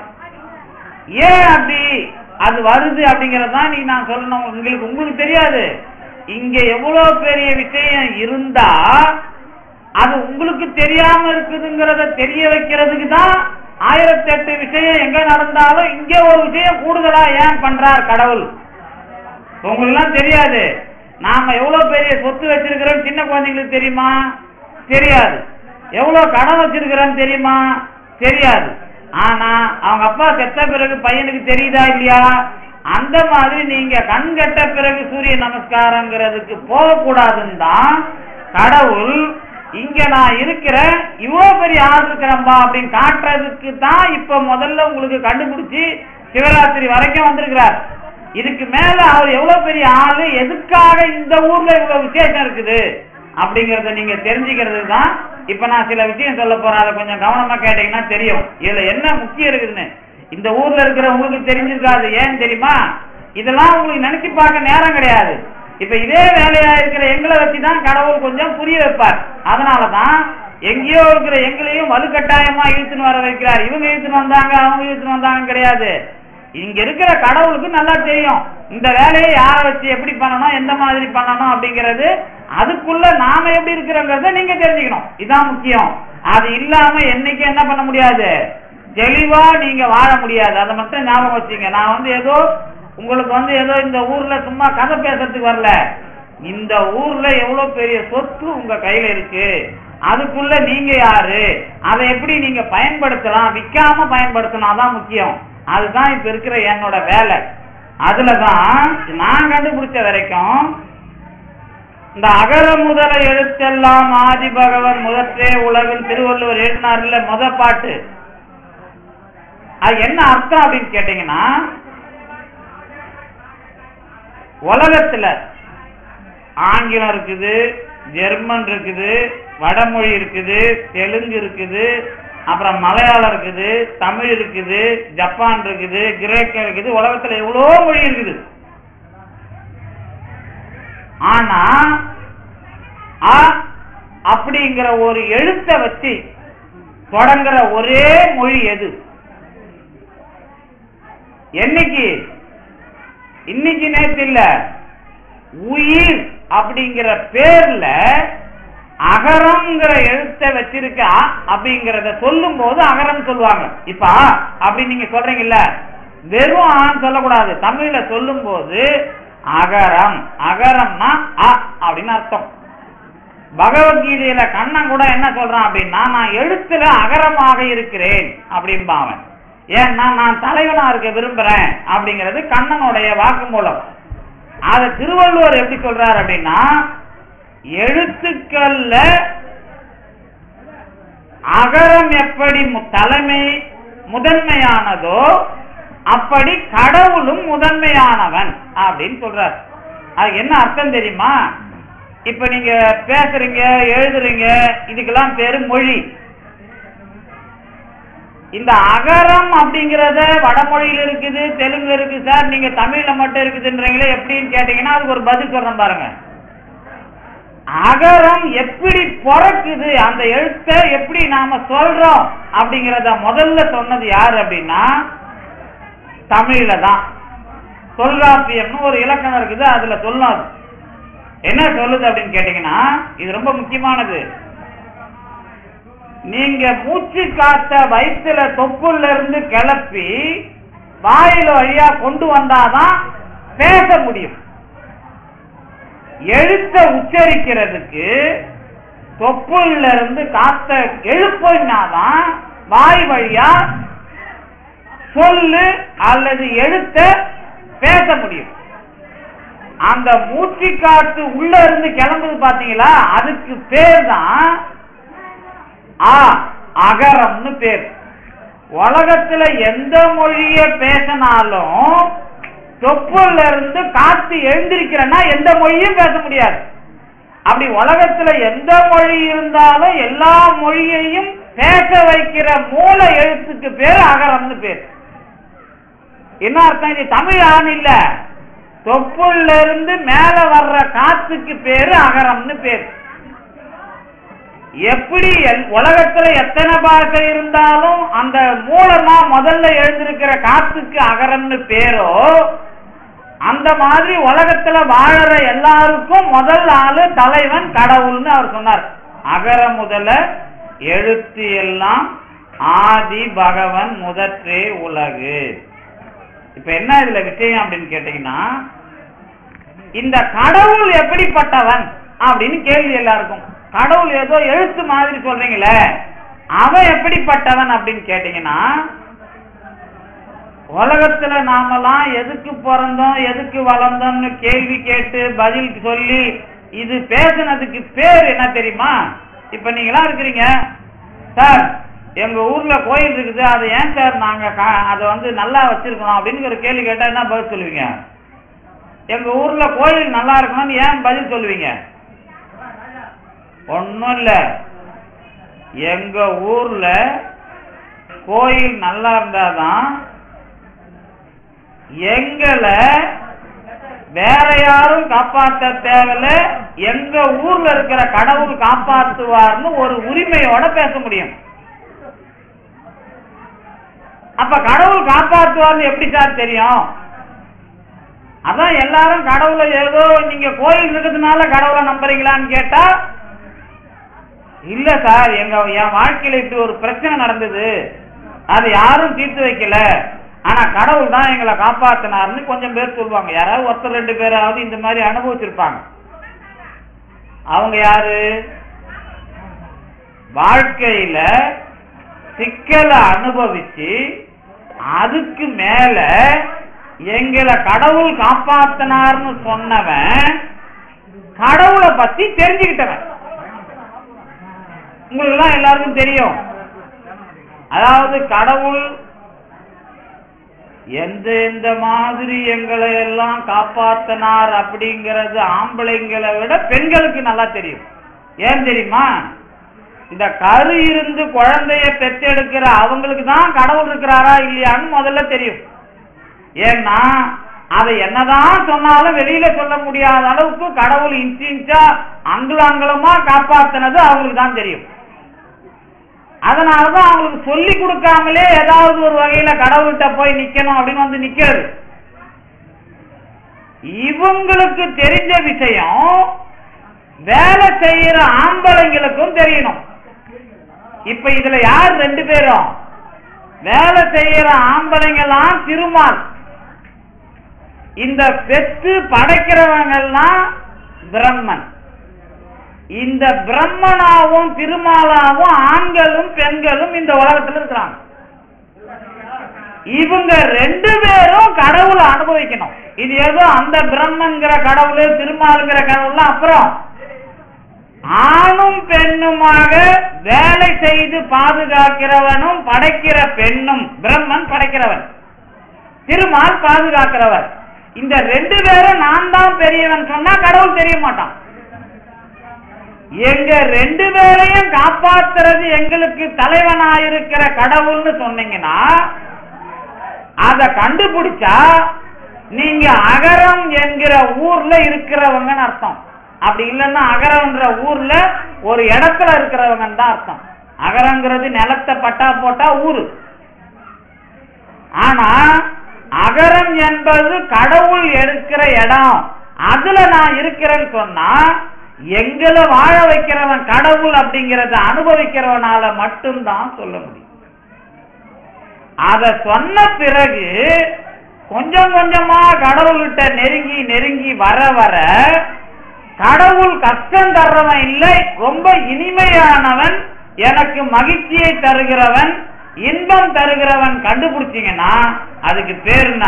ஏன் அப்படி அது வருது அப்படிங்கறது தான் நீங்க நான் சொல்லணும் உங்களுக்கு உங்களுக்கு தெரியாது இங்க எவ்வளவு பெரிய விஷயம் இருந்தா அது உங்களுக்கு தெரியாம இருக்குதுங்கிறத தெரிய வைக்கிறதுக்கு தான் ஆயிரத்தி எட்டு விஷயம் எங்க நடந்தாலும் இங்க ஒரு விஷயம் கூடுதலா ஏன் பண்றார் கடவுள் உங்களுக்கு எல்லாம் தெரியாது நாம எவ்வளவு பெரிய சொத்து வச்சிருக்கிறோம் சின்ன குழந்தைங்களுக்கு தெரியுமா தெரியாது எவ்வளவு கடன் வச்சிருக்கிறோம் தெரியுமா தெரியாது ஆனா அவங்க அப்பா செத்த பிறகு பையனுக்கு தெரியுதா இல்லையா அந்த மாதிரி நீங்க கண் கெட்ட பிறகு சூரிய நமஸ்காரங்கிறதுக்கு போகக்கூடாதுன்னு தான் கடவுள் இங்க நான் இருக்கிறேன் இவ்வளவு பெரிய ஆள் இருக்கிறம்பா அப்படின்னு காட்டுறதுக்கு தான் இப்ப முதல்ல உங்களுக்கு கண்டுபிடிச்சு சிவராத்திரி வரைக்கும் வந்திருக்கிறார் இதுக்கு மேல அவர் எவ்வளவு பெரிய ஆளு எதுக்காக இந்த ஊர்ல இவ்வளவு விசேஷம் இருக்குது அப்படிங்கறத நீங்க தெரிஞ்சுக்கிறது தான் இப்ப நான் சில விஷயம் சொல்ல போறேன் அதை கொஞ்சம் கவனமா கேட்டீங்கன்னா தெரியும் இதுல என்ன முக்கியம் இருக்குதுன்னு இந்த ஊர்ல இருக்கிற உங்களுக்கு தெரிஞ்சிருக்காது ஏன் தெரியுமா இதெல்லாம் உங்களுக்கு நினைச்சு பார்க்க நேரம் கிடையாது இப்ப இதே வேலையா இருக்கிற எங்களை வச்சுதான் கடவுள் கொஞ்சம் புரிய வைப்பார் அதனாலதான் எங்கேயோ இருக்கிற எங்களையும் வலுக்கட்டாயமா இழுத்துன்னு வர வைக்கிறார் இவங்க இழுத்துன்னு வந்தாங்க அவங்க இழுத்துன்னு வந்தாங்க கிடையாது இங்க இருக்கிற கடவுளுக்கு நல்லா தெரியும் இந்த வேலையை யாரை வச்சு எப்படி பண்ணணும் எந்த மாதிரி பண்ணணும் அப்படிங்கிறது அதுக்குள்ள நாம எப்படி இருக்கிறோங்கிறத நீங்க தெரிஞ்சுக்கணும் இதான் முக்கியம் அது இல்லாம என்னைக்கு என்ன பண்ண முடியாது தெளிவா நீங்க வாழ முடியாது அதை மட்டும் ஞாபகம் வச்சுங்க நான் வந்து ஏதோ உங்களுக்கு வந்து ஏதோ இந்த ஊர்ல சும்மா கதை பேசுறதுக்கு வரல இந்த ஊர்ல எவ்வளவு பெரிய சொத்து உங்க கையில இருக்கு அதுக்குள்ள நீங்க யாரு அதை எப்படி நீங்க பயன்படுத்தலாம் விக்காம பயன்படுத்தணும் அதான் முக்கியம் அதுதான் இப்ப இருக்கிற என்னோட வேலை அதுலதான் நான் கண்டுபிடிச்ச வரைக்கும் இந்த அகர முதல எழுத்தெல்லாம் ஆதி பகவன் முதற்றே உலகில் திருவள்ளுவர் எழுதினார்ல முத பாட்டு அது என்ன அர்த்தம் அப்படின்னு கேட்டீங்கன்னா உலகத்துல ஆங்கிலம் இருக்குது ஜெர்மன் இருக்குது வடமொழி இருக்குது தெலுங்கு இருக்குது அப்புறம் மலையாளம் இருக்குது தமிழ் இருக்குது ஜப்பான் இருக்குது கிரேக்கம் இருக்குது உலகத்துல எவ்வளோ மொழி இருக்குது ஆனா அ அப்படிங்கிற ஒரு எழுத்த வச்சு தொடங்குற ஒரே மொழி எது என்னைக்கு இன்னைக்கு நேத்து இல்ல உயிர் அப்படிங்கிற பேர்ல அகரம்ங்கிற எழுத்தை வச்சிருக்க அ அப்படிங்கறத சொல்லும் போது அகரம் சொல்லுவாங்க இப்ப அ அப்படி நீங்க சொல்றீங்கல்ல வெறும் ஆன்னு சொல்லக்கூடாது தமிழ்ல சொல்லும் போது அகரம் அகரம்னா அ அப்படின்னு அர்த்தம் பகவத்கீதையில கண்ணன் கூட என்ன சொல்றான் அப்படின்னா நான் எழுத்துல அகரமாக இருக்கிறேன் அப்படின்பா அவன் ஏன்னா நான் தலைவனா இருக்க விரும்புறேன் அப்படிங்கிறது கண்ணனுடைய வாக்குமூலம் அத திருவள்ளுவர் எப்படி சொல்றாரு அப்படின்னா எழுத்துக்கள்ல அகரம் எப்படி மு- தலைமை முதன்மையானதோ அப்படி கடவுளும் முதன்மையானவன் அப்படின்னு சொல்றார் அது என்ன அர்த்தம் தெரியுமா இப்ப நீங்க பேசுறீங்க எழுதுறீங்க இதுக்கெல்லாம் பேரு மொழி இந்த அகரம் அப்படிங்கறத வடமொழியில இருக்குது தெலுங்கு இருக்கு சார் நீங்க தமிழ்ல மட்டும் இருக்குதுன்றீங்களே எப்படின்னு கேட்டீங்கன்னா அதுக்கு ஒரு பதில் சொல்றேன் பாருங்க அகரம் எப்படி பிறக்குது அந்த எழுத்தை எப்படி நாம சொல்றோம் அப்படிங்கறத முதல்ல சொன்னது யாரு அப்படின்னா தமிழ்ல தான் தொல்காப்பியம்னு ஒரு இலக்கணம் இருக்குது அதுல சொல்லும் அது என்ன சொல்லுது அப்படின்னு கேட்டீங்கன்னா இது ரொம்ப முக்கியமானது நீங்க மூச்சு காத்த வயிற்றுல தொப்புல இருந்து கிளப்பி வாயில வழியா கொண்டு வந்தாதான் பேச முடியும் எழுத்த உச்சரிக்கிறதுக்கு தொப்புல இருந்து காத்த எழுப்பினாதான் வாய் வழியா சொல்லு அல்லது எழுத்த பேச முடியும் அந்த மூச்சு காத்து உள்ள இருந்து கிளம்புது பாத்தீங்களா அதுக்கு பேர் தான் ஆ அகரம்னு பேர் உலகத்துல எந்த மொழிய பேசினாலும் தொப்புல இருந்து காத்து எழுந்திருக்கிறன்னா எந்த மொழியும் பேச முடியாது அப்படி உலகத்துல எந்த மொழி இருந்தாலும் எல்லா மொழியையும் பேச வைக்கிற மூல எழுத்துக்கு பேர் அகரம்னு பேர் என்ன அர்த்தம் இது தமிழ் ஆண் இல்ல தொப்புள்ள இருந்து மேல வர்ற காத்துக்கு பேரு அகரம்னு பேர் எப்படி எல்- உலகத்துல எத்தனை பாஷை இருந்தாலும் அந்த மூலமா முதல்ல எழுந்திருக்கிற காத்துக்கு அகரம்னு பேரோ அந்த மாதிரி உலகத்துல வாழற எல்லாருக்கும் முதல் ஆளு தலைவன் கடவுள்னு அவர் சொன்னார் அகர முதல எழுத்து எல்லாம் ஆதி பகவன் முதற்றே உலகு இப்ப என்ன இதுல விஷயம் அப்படின்னு கேட்டீங்கன்னா இந்த கடவுள் எப்படிப்பட்டவன் அப்படின்னு கேள்வி எல்லாருக்கும் கடவுள் ஏதோ எழுத்து மாதிரி சொல்றீங்களே அவன் எப்படிப்பட்டவன் அப்படின்னு கேட்டீங்கன்னா உலகத்துல நாமெல்லாம் எதுக்கு பிறந்தோம் எதுக்கு வளர்ந்தோம்னு கேள்வி கேட்டு பதில் சொல்லி இது பேசுனதுக்கு பேர் என்ன தெரியுமா இப்ப நீங்களா இருக்கிறீங்க சார் எங்க ஊர்ல கோயில் இருக்குது அதை ஏன் சார் நாங்க கா- அதை வந்து நல்லா வச்சிருக்கணும் அப்படின்னு ஒரு கேள்வி கேட்டா என்ன பதில் சொல்லுவீங்க எங்க ஊர்ல கோயில் நல்லா இருக்கணும்னு ஏன் பதில் சொல்லுவீங்க ஒண்ணும் இல்ல எங்க ஊர்ல கோயில் நல்லா இருந்தாதான் எங்களை வேற யாரும் காப்பாத்த தேவையில்ல எங்க ஊர்ல இருக்கிற கடவுள் காப்பாத்துவார்னு ஒரு உரிமையோட பேச முடியும் அப்ப கடவுள் காப்பாத்துவார்னு எப்படி சார் தெரியும் அதான் எல்லாரும் கடவுளை ஏதோ நீங்க கோயில் இருக்கிறதுனால கடவுளை நம்புறீங்களான்னு கேட்டா இல்ல சார் எங்க என் வாழ்க்கையில இப்படி ஒரு பிரச்சனை நடந்தது அது யாரும் தீர்த்து வைக்கல ஆனா கடவுள் தான் எங்களை காப்பாத்தினார்னு கொஞ்சம் பேர் சொல்லுவாங்க யாராவது ஒருத்தர் ரெண்டு பேராவது இந்த மாதிரி அனுபவிச்சிருப்பாங்க அவங்க யாரு வாழ்க்கையில சிக்கலை அனுபவிச்சு அதுக்கு மேல எங்களை கடவுள் காப்பாத்தினார்னு சொன்னவன் கடவுளை பத்தி தெரிஞ்சுக்கிட்டவன் உங்களுக்கு எல்லாம் எல்லாருக்கும் தெரியும் அதாவது கடவுள் எந்த எந்த மாதிரி எங்களை எல்லாம் காப்பாத்தினார் அப்படிங்கறது ஆம்பளைங்களை விட பெண்களுக்கு நல்லா தெரியும் ஏன் தெரியுமா இந்த கரு இருந்து குழந்தைய பெற்றெடுக்கிற அவங்களுக்கு தான் கடவுள் இருக்கிறாரா இல்லையான்னு முதல்ல தெரியும் ஏன்னா அதை என்னதான் சொன்னாலும் வெளியில சொல்ல முடியாத அளவுக்கு கடவுள் இன்ச்சு இன்ச்சா அங்குல அங்குலமா காப்பாத்தினது அவங்களுக்கு தான் தெரியும் அதனாலதான் அவங்களுக்கு சொல்லி கொடுக்காமலே ஏதாவது ஒரு வகையில கடவுள்கிட்ட போய் நிக்கணும் அப்படின்னு வந்து நிக்கிறது இவங்களுக்கு தெரிஞ்ச விஷயம் வேலை செய்யற ஆம்பளைங்களுக்கும் தெரியணும் இப்ப இதுல யார் ரெண்டு பேரும் வேலை செய்யற ஆம்பளைங்கெல்லாம் திருமால் இந்த பெத்து படைக்கிறவங்க எல்லாம் பிரம்மன் இந்த பிரம்மனாவும் திருமாலாவும் ஆண்களும் பெண்களும் இந்த உலகத்துல இருக்கிறாங்க இவங்க ரெண்டு பேரும் கடவுளை அனுபவிக்கணும் இது ஏதோ அந்த பிரம்மங்கிற கடவுள் திருமாலுங்கிற கடவுள் அப்புறம் ஆணும் பெண்ணுமாக வேலை செய்து பாதுகாக்கிறவனும் படைக்கிற பெண்ணும் பிரம்மன் படைக்கிறவன் திருமால் பாதுகாக்கிறவர் இந்த ரெண்டு பேரும் நான் தான் பெரியவன் சொன்னா கடவுள் தெரிய மாட்டான் எங்க ரெண்டு பேரையும் காப்பாத்துறது எங்களுக்கு தலைவனாயிருக்கிற கடவுள்னு சொன்னீங்கன்னா அத கண்டுபிடிச்சா நீங்க அகரம் என்கிற ஊர்ல இருக்கிறவங்கன்னு அர்த்தம் அப்படி இல்லைன்னா அகரம்ன்ற ஊர்ல ஒரு இடத்துல இருக்கிறவங்கன்னு தான் அர்த்தம் அகரங்கிறது நிலத்தை பட்டா போட்டா ஊரு ஆனா அகரம் என்பது கடவுள் எடுக்கிற இடம் அதுல நான் இருக்கிறேன்னு சொன்னா எங்களை வாழ வைக்கிறவன் கடவுள் அப்படிங்கறத அனுபவிக்கிறவனால மட்டும்தான் சொல்ல முடியும் அத சொன்ன பிறகு கொஞ்சம் கொஞ்சமா கடவுள்கிட்ட நெருங்கி நெருங்கி வர வர கடவுள் கஷ்டம் தர்றவன் இல்லை ரொம்ப இனிமையானவன் எனக்கு மகிழ்ச்சியை தருகிறவன் இன்பம் தருகிறவன் கண்டுபிடிச்சீங்கன்னா அதுக்கு பேர் என்ன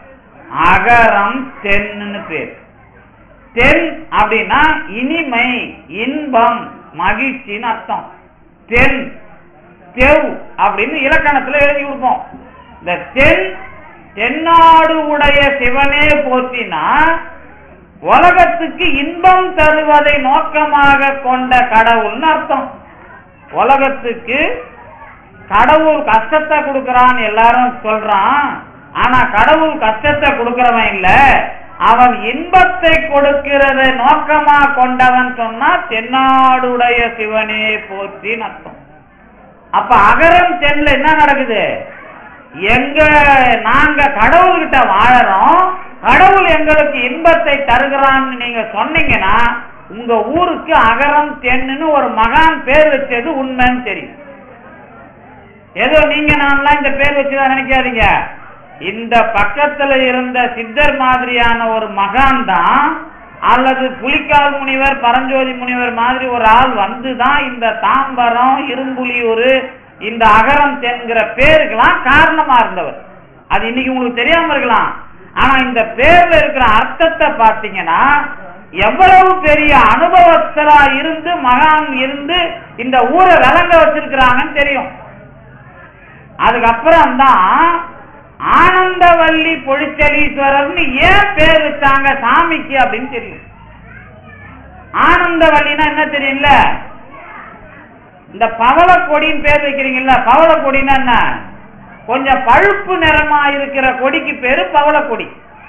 அகரம் தென்னு பேர் தென் அப்படின்னா இனிமை இன்பம் மகிழ்ச்சின்னு அர்த்தம் தென் தெவ் அப்படின்னு இலக்கணத்துல எழுதி கொடுப்போம் இந்த தென் தென்னாடு உடைய சிவனே போற்றினா உலகத்துக்கு இன்பம் தருவதை நோக்கமாக கொண்ட கடவுள்னு அர்த்தம் உலகத்துக்கு கடவுள் கஷ்டத்தை கொடுக்கறான்னு எல்லாரும் சொல்றான் ஆனா கடவுள் கஷ்டத்தை கொடுக்கறவன் இல்ல அவன் இன்பத்தை கொடுக்கிறத நோக்கமா கொண்டவன் சொன்னா தென்னாடுடைய சிவனே போற்றின்னு அர்த்தம் அப்ப அகரம் தென்ல என்ன நடக்குது எங்க நாங்க கடவுள்கிட்ட வாழறோம் கடவுள் எங்களுக்கு இன்பத்தை தருகிறான்னு நீங்க சொன்னீங்கன்னா உங்க ஊருக்கு அகரம் தென்னு ஒரு மகான் பேர் வச்சது உண்மைன்னு தெரியும் ஏதோ நீங்க நான்லாம் இந்த பேர் வச்சுதான் நினைக்காதீங்க இந்த பக்கத்துல இருந்த சித்தர் மாதிரியான ஒரு மகான் தான் அல்லது புலிக்கால் முனிவர் பரஞ்சோதி முனிவர் மாதிரி ஒரு ஆள் வந்துதான் இந்த தாம்பரம் இரும்புலியூர் இந்த அகரம் என்கிற பேருக்கெல்லாம் காரணமா இருந்தவர் அது இன்னைக்கு உங்களுக்கு தெரியாம இருக்கலாம் ஆனா இந்த பேர்ல இருக்கிற அர்த்தத்தை பார்த்தீங்கன்னா எவ்வளவு பெரிய அனுபவஸ்தரா இருந்து மகான் இருந்து இந்த ஊரை விளங்க வச்சிருக்கிறாங்கன்னு தெரியும் அதுக்கப்புறம் தான் ஆனந்தவல்லி பொழிச்சலீஸ்வரர்னு ஏன் பேர் வச்சாங்க சாமிக்கு அப்படின்னு தெரியும் ஆனந்தவல்லினா என்ன தெரியும்ல இந்த பவள கொடின்னு பேர் வைக்கிறீங்கல்ல பவள கொடின்னா என்ன கொஞ்சம் பழுப்பு நிறமா இருக்கிற கொடிக்கு பேரு பவள கொடி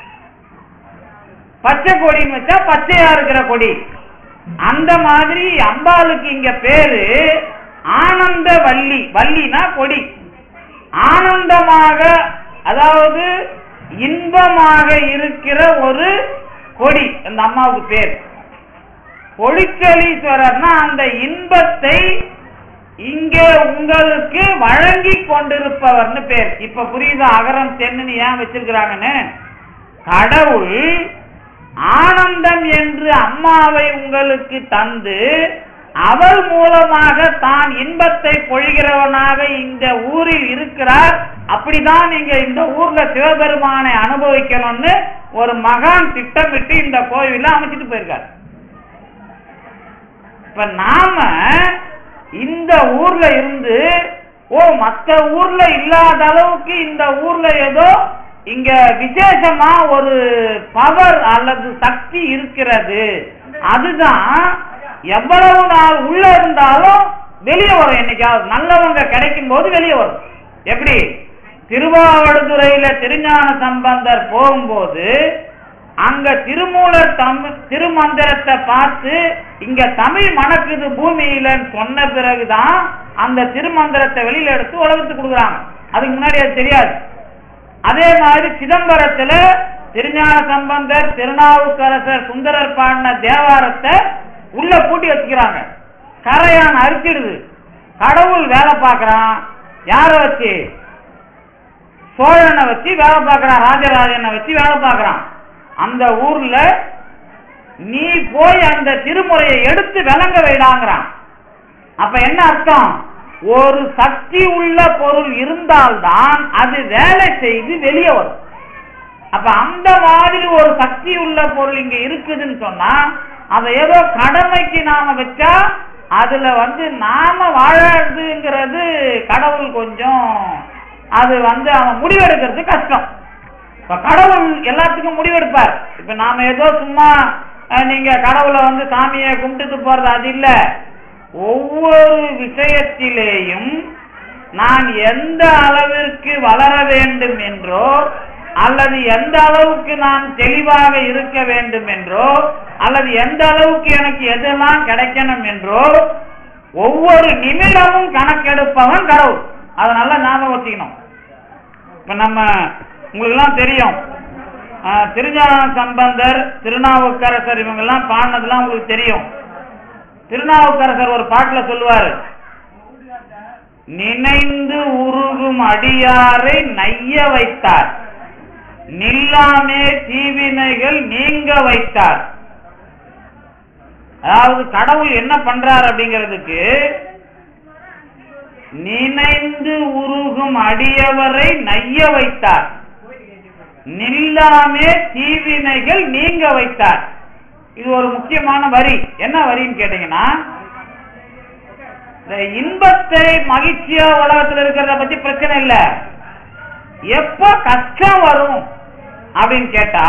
பச்சை கொடின்னு வச்சா பச்சையா இருக்கிற கொடி அந்த மாதிரி அம்பாளுக்கு இங்க பேரு ஆனந்த வள்ளி வள்ளினா கொடி ஆனந்தமாக அதாவது இன்பமாக இருக்கிற ஒரு கொடி அந்த அம்மாவுக்கு பேர் பொழிச்சலீஸ்வரர்னா அந்த இன்பத்தை இங்கே உங்களுக்கு வழங்கி கொண்டிருப்பவர்னு பேர் இப்ப புரியுதா அகரம் தென்னு ஏன் வச்சிருக்கிறாங்கன்னு கடவுள் ஆனந்தம் என்று அம்மாவை உங்களுக்கு தந்து அவள் மூலமாக தான் இன்பத்தை பொழிகிறவனாக இந்த ஊரில் இருக்கிறார் அப்படிதான் நீங்க இந்த ஊர்ல சிவபெருமானை அனுபவிக்கணும்னு ஒரு மகான் திட்டமிட்டு இந்த கோவில அமைச்சிட்டு போயிருக்கார் இப்ப நாம இந்த ஊர்ல இருந்து ஓ மத்த ஊர்ல இல்லாத அளவுக்கு இந்த ஊர்ல ஏதோ இங்க விசேஷமா ஒரு பவர் அல்லது சக்தி இருக்கிறது அதுதான் எவ்வளவு நாள் உள்ள இருந்தாலும் வெளியே வரும் என்னைக்காவது நல்லவங்க கிடைக்கும் போது வெளியே வரும் எப்படி திருவாவடுதுறையில திருஞான சம்பந்தர் போகும்போது அங்க திருமூலர் தமிழ் திருமந்திரத்தை பார்த்து இங்க தமிழ் மணக்குது பூமியிலன்னு சொன்ன பிறகுதான் அந்த திருமந்திரத்தை வெளியில எடுத்து உலகத்துக்கு கொடுக்குறாங்க அதுக்கு முன்னாடி அது தெரியாது அதே மாதிரி சிதம்பரத்துல திருஞான சம்பந்தர் திருநாவுக்கரசர் சுந்தரர் பாடின தேவாரத்தை உள்ள பூட்டி வச்சுக்கிறாங்க கரையான் அரிச்சிடுது கடவுள் வேலை பார்க்கறான் யார வச்சு சோழனை வச்சு வேலை பார்க்கறான் ராஜராஜனை வச்சு வேலை பார்க்கறான் அந்த ஊர்ல நீ போய் அந்த திருமுறையை எடுத்து விளங்க வைடாங்கிறான் அப்ப என்ன அர்த்தம் ஒரு சக்தி உள்ள பொருள் இருந்தால்தான் அது வேலை செய்து வெளியே வரும் அப்ப அந்த மாதிரி ஒரு சக்தி உள்ள பொருள் இங்க இருக்குதுன்னு சொன்னா அதை ஏதோ கடமைக்கு நாம வச்சா அதுல வந்து நாம வாழறதுங்கிறது கடவுள் கொஞ்சம் அது வந்து அவன் முடிவெடுக்கிறது கஷ்டம் இப்ப கடவுள் எல்லாத்துக்கும் முடிவெடுப்பார் இப்ப நாம ஏதோ சும்மா அஹ், நீங்க கடவுளை வந்து சாமியை கும்பிட்டுட்டு போறது அது இல்ல ஒவ்வொரு விஷயத்திலேயும் நான் எந்த அளவிற்கு வளர வேண்டும் என்றோ அல்லது எந்த அளவுக்கு நான் தெளிவாக இருக்க வேண்டும் என்றோ அல்லது எந்த அளவுக்கு எனக்கு எதெல்லாம் கிடைக்கணும் என்றோ ஒவ்வொரு நிமிடமும் கணக்கெடுப்பவன் கடவுள் அதனால ஞாபகம் வச்சுக்கணும் இப்ப நம்ம உங்களுக்கு எல்லாம் தெரியும் ஆஹ், திருஞான சம்பந்தர் திருநாவுக்கரசர் இவங்க எல்லாம் பாடினதெல்லாம் உங்களுக்கு தெரியும் திருநாவுக்கரசர் ஒரு பாட்டுல சொல்லுவாரு நினைந்து உருகும் அடியாரை நைய வைத்தார் நில்லாமே தீவினைகள் நீங்க வைத்தார் அதாவது கடவுள் என்ன பண்றார் அப்படிங்கிறதுக்கு நினைந்து உருகும் அடியவரை நைய வைத்தார் நில்லாமே தீவினைகள் நீங்க வைத்தார் இது ஒரு முக்கியமான வரி என்ன வரின்னு கேட்டீங்கன்னா இந்த இன்பத்தை மகிழ்ச்சியா உலகத்துல இருக்கிறத பத்தி பிரச்சனை இல்ல எப்ப கஷ்டம் வரும் அப்படின்னு கேட்டா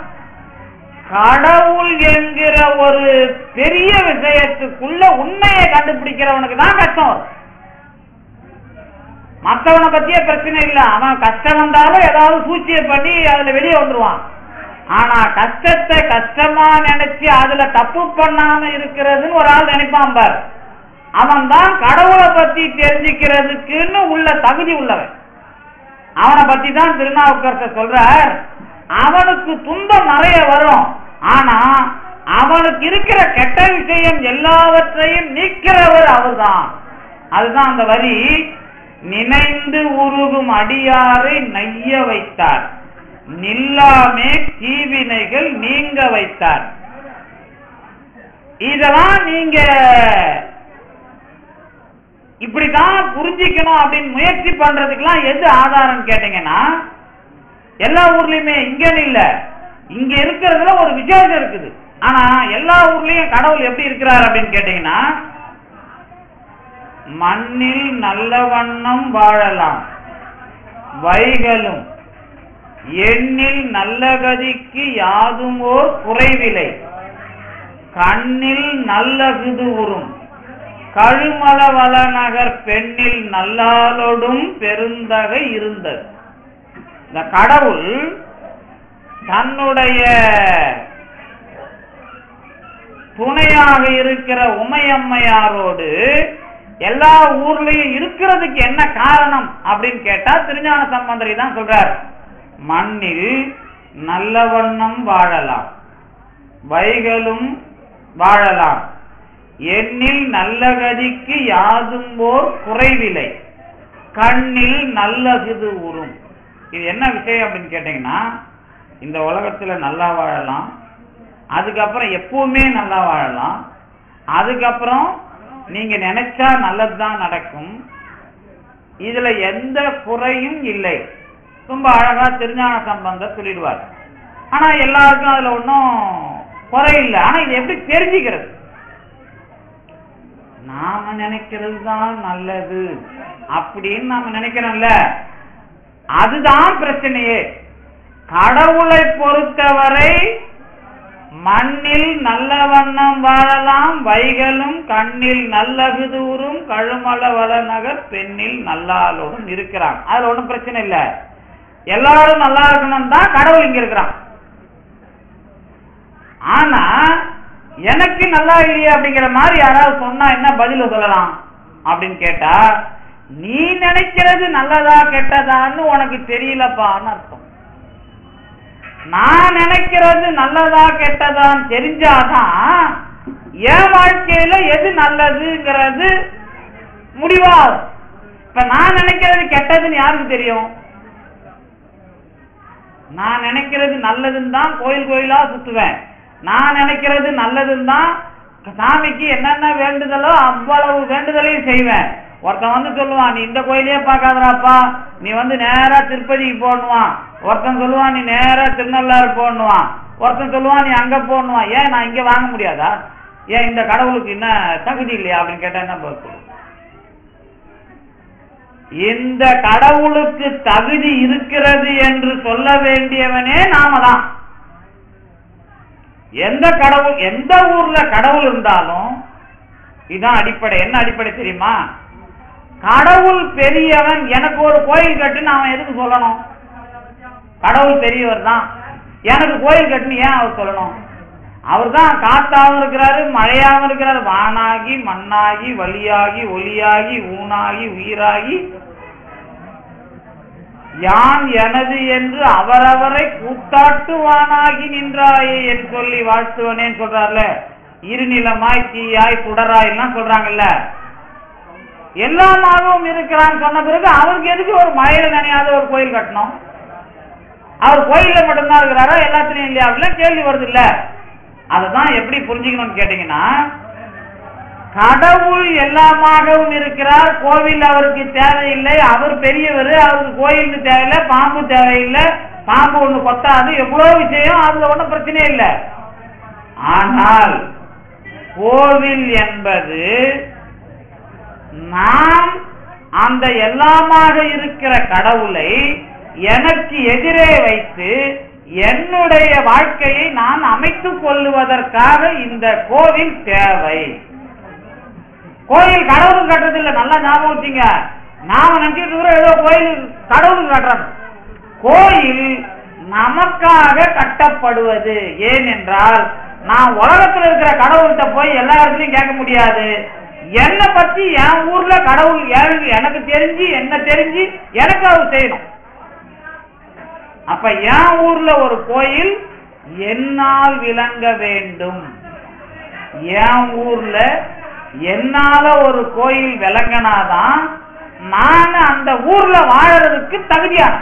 கடவுள் என்கிற ஒரு பெரிய விஷயத்துக்குள்ள உண்மையை கண்டுபிடிக்கிறவனுக்கு தான் கஷ்டம் வரும் மத்தவனை பத்தியே பிரச்சனை இல்ல அவன் கஷ்டம் வந்தாலும் ஏதாவது சூழ்ச்சியை பண்ணி அதுல வெளியே வந்துருவான் ஆனா கஷ்டத்தை கஷ்டமா நினைச்சு அதுல தப்பு பண்ணாம இருக்கிறதுன்னு ஒரு ஆள் நினைப்பான் பார் அவன் தான் கடவுளை பத்தி தெரிஞ்சுக்கிறதுக்குன்னு உள்ள தகுதி உள்ளவன் அவனை பத்தி தான் திருநாவுக்கரசர் சொல்றார் அவனுக்கு துன்பம் நிறைய வரும் ஆனா அவனுக்கு இருக்கிற கெட்ட விஷயம் எல்லாவற்றையும் நீக்கிறவர் அவர்தான் அதுதான் அந்த வரி நினைந்து உருகும் அடியாரை நைய வைத்தார் நில்லாமே தீவினைகள் நீங்க வைத்தார் இதெல்லாம் நீங்க இப்படிதான் புரிஞ்சிக்கணும் அப்படின்னு முயற்சி பண்றதுக்கெல்லாம் எது ஆதாரம் கேட்டீங்கன்னா எல்லா ஊர்லயுமே இங்கன்னு இல்ல இங்க இருக்கிறதுல ஒரு விசேஷம் இருக்குது ஆனா எல்லா ஊர்லயும் கடவுள் எப்படி இருக்கிறார் அப்படின்னு கேட்டீங்கன்னா மண்ணில் நல்ல வண்ணம் வாழலாம் வைகளும் எண்ணில் நல்ல கதிக்கு யாதும் ஓர் குறைவில்லை கண்ணில் நல்லகுது உறும் கழுமல வளநகர் பெண்ணில் நல்லாலோடும் பெருந்தகை இருந்தது இந்த கடவுள் தன்னுடைய துணையாக இருக்கிற உமையம்மையாரோடு எல்லா ஊர்லயும் இருக்கிறதுக்கு என்ன காரணம் அப்படின்னு கேட்டா திருஞான சம்பந்தரி தான் சொல்றார் மண்ணில் நல்ல வண்ணம் வாழலாம் வைகளும் வாழலாம் எண்ணில் நல்ல கதிக்கு யாதும் ஓர் குறைவில்லை கண்ணில் நல்லகுது உறும் இது என்ன விஷயம் அப்படின்னு கேட்டீங்கன்னா இந்த உலகத்துல நல்லா வாழலாம் அதுக்கப்புறம் எப்பவுமே நல்லா வாழலாம் அதுக்கப்புறம் நீங்க நினைச்சா நல்லதுதான் நடக்கும் இதுல எந்த குறையும் இல்லை ரொம்ப அழகா திருஞான சம்பந்தர் சொல்லிடுவார் ஆனா எல்லாருக்கும் அதுல ஒன்றும் குறை இல்லை ஆனா இது எப்படி தெரிஞ்சுக்கிறது நாம நினைக்கிறது தான் நல்லது அப்படின்னு நாம நினைக்கிறோம்ல அதுதான் பிரச்சனையே கடவுளை பொறுத்தவரை மண்ணில் நல்ல வண்ணம் வாழலாம் வைகளும் கண்ணில் நல்லகுதூரும் கழுமல வளநகர் பெண்ணில் நல்லாளோடும் இருக்கிறான் அதுல ஒண்ணும் பிரச்சனை இல்ல எல்லாரும் நல்லா இருக்கணும் தான் கடவுள் இங்க இருக்கிறான் ஆனா எனக்கு நல்லா இல்லையே அப்படிங்கிற மாதிரி யாராவது சொன்னா என்ன பதில சொல்லலாம் அப்படின்னு கேட்டா நீ நினைக்கிறது நல்லதா கெட்டதான்னு உனக்கு தெரியலப்பான்னு அர்த்தம் நான் நினைக்கிறது நல்லதா கெட்டதான்னு தெரிஞ்சாதான் என் வாழ்க்கையில எது நல்லதுங்கிறது முடிவாகும் இப்ப நான் நினைக்கிறது கெட்டதுன்னு யாருக்கு தெரியும் நான் நினைக்கிறது நல்லதுன்னு தான் கோயில் கோயிலா சுத்துவேன் நான் நினைக்கிறது நல்லதுன்னு தான் சாமிக்கு என்னென்ன வேண்டுதலோ அவ்வளவு வேண்டுதலையும் செய்வேன் ஒருத்தன் வந்து சொல்லுவான் நீ இந்த கோயிலே பார்க்காதராப்பா நீ வந்து நேரா திருப்பதிக்கு போடணுவான் ஒருத்தன் சொல்லுவான் நீ நேரா திருநள்ளாறு போடணுவான் ஒருத்தன் சொல்லுவான் நீ அங்க போடணுவான் ஏன் நான் இங்க வாங்க முடியாதா ஏன் இந்த கடவுளுக்கு என்ன தகுதி இல்லையா அப்படின்னு கேட்டா என்ன பதில் சொல்லுவோம்? இந்த கடவுளுக்கு தகுதி இருக்கிறது என்று சொல்ல வேண்டியவனே நாம தான் எந்த கடவுள் எந்த ஊர்ல கடவுள் இருந்தாலும் இதுதான் அடிப்படை என்ன அடிப்படை தெரியுமா கடவுள் பெரியவன் எனக்கு ஒரு கோயில் கட்டுன்னு அவன் எதுக்கு சொல்லணும் கடவுள் பெரியவர் தான் எனக்கு கோயில் கட்டுன்னு ஏன் அவர் சொல்லணும் அவர் தான் காத்தாவும் இருக்கிறாரு மழையாவும் இருக்கிறாரு வானாகி மண்ணாகி வழியாகி ஒளியாகி ஊனாகி உயிராகி யான் எனது என்று அவரவரை கூத்தாட்டுவானாகி நின்றாயே என்று சொல்லி வாழ்த்துவனேன்னு சொல்றாருல இருநிலமாய் தீயாய் சுடராய் எல்லாம் சொல்றாங்கல்ல எல்லாமாகவும் இருக்கிறான்னு சொன்ன பிறகு அவருக்கு எதுக்கு ஒரு மழையில நினையாத ஒரு கோயில் கட்டணும் அவர் கோயில்ல மட்டும்தான் இருக்கிறாரா எல்லாத்துலயும் இல்லையா அப்படிலாம் கேள்வி வருது இல்ல அததான் எப்படி புரிஞ்சுக்கணும்னு கேட்டீங்கன்னா கடவுள் எல்லாமாகவும் இருக்கிறார் கோவில் அவருக்கு தேவையில்லை அவர் பெரியவர் அவருக்கு கோயிலுக்கு தேவையில்லை பாம்பு தேவையில்லை பாம்பு ஒண்ணு கொத்தாது எவ்வளவு விஷயம் அதுல ஒண்ணும் பிரச்சனை இல்லை ஆனால் கோவில் என்பது நாம் அந்த எல்லாமாக இருக்கிற கடவுளை எனக்கு எதிரே வைத்து என்னுடைய வாழ்க்கையை நான் அமைத்துக் கொள்ளுவதற்காக இந்த கோவில் தேவை கோயில் கடவுளுக்கு கட்டுறது இல்ல நல்லா ஞாபகம் வச்சுங்க நாம நினைச்சிட்டு இருக்கிறோம் ஏதோ கோயில் கடவுளுக்கு கட்டுறோம் கோயில் நமக்காக கட்டப்படுவது ஏனென்றால் நான் உலகத்துல இருக்கிற கடவுள்கிட்ட போய் எல்லா இடத்துலயும் கேட்க முடியாது என்னை பத்தி என் ஊர்ல கடவுள் எனக்கு- எனக்கு தெரிஞ்சு என்ன தெரிஞ்சு எனக்கு அவர் செய்யணும் அப்ப என் ஊர்ல ஒரு கோயில் என்னால் விளங்க வேண்டும் என் ஊர்ல என்னால ஒரு கோயில் விளங்கினாதான் நான் அந்த ஊர்ல வாழறதுக்கு தகுதியான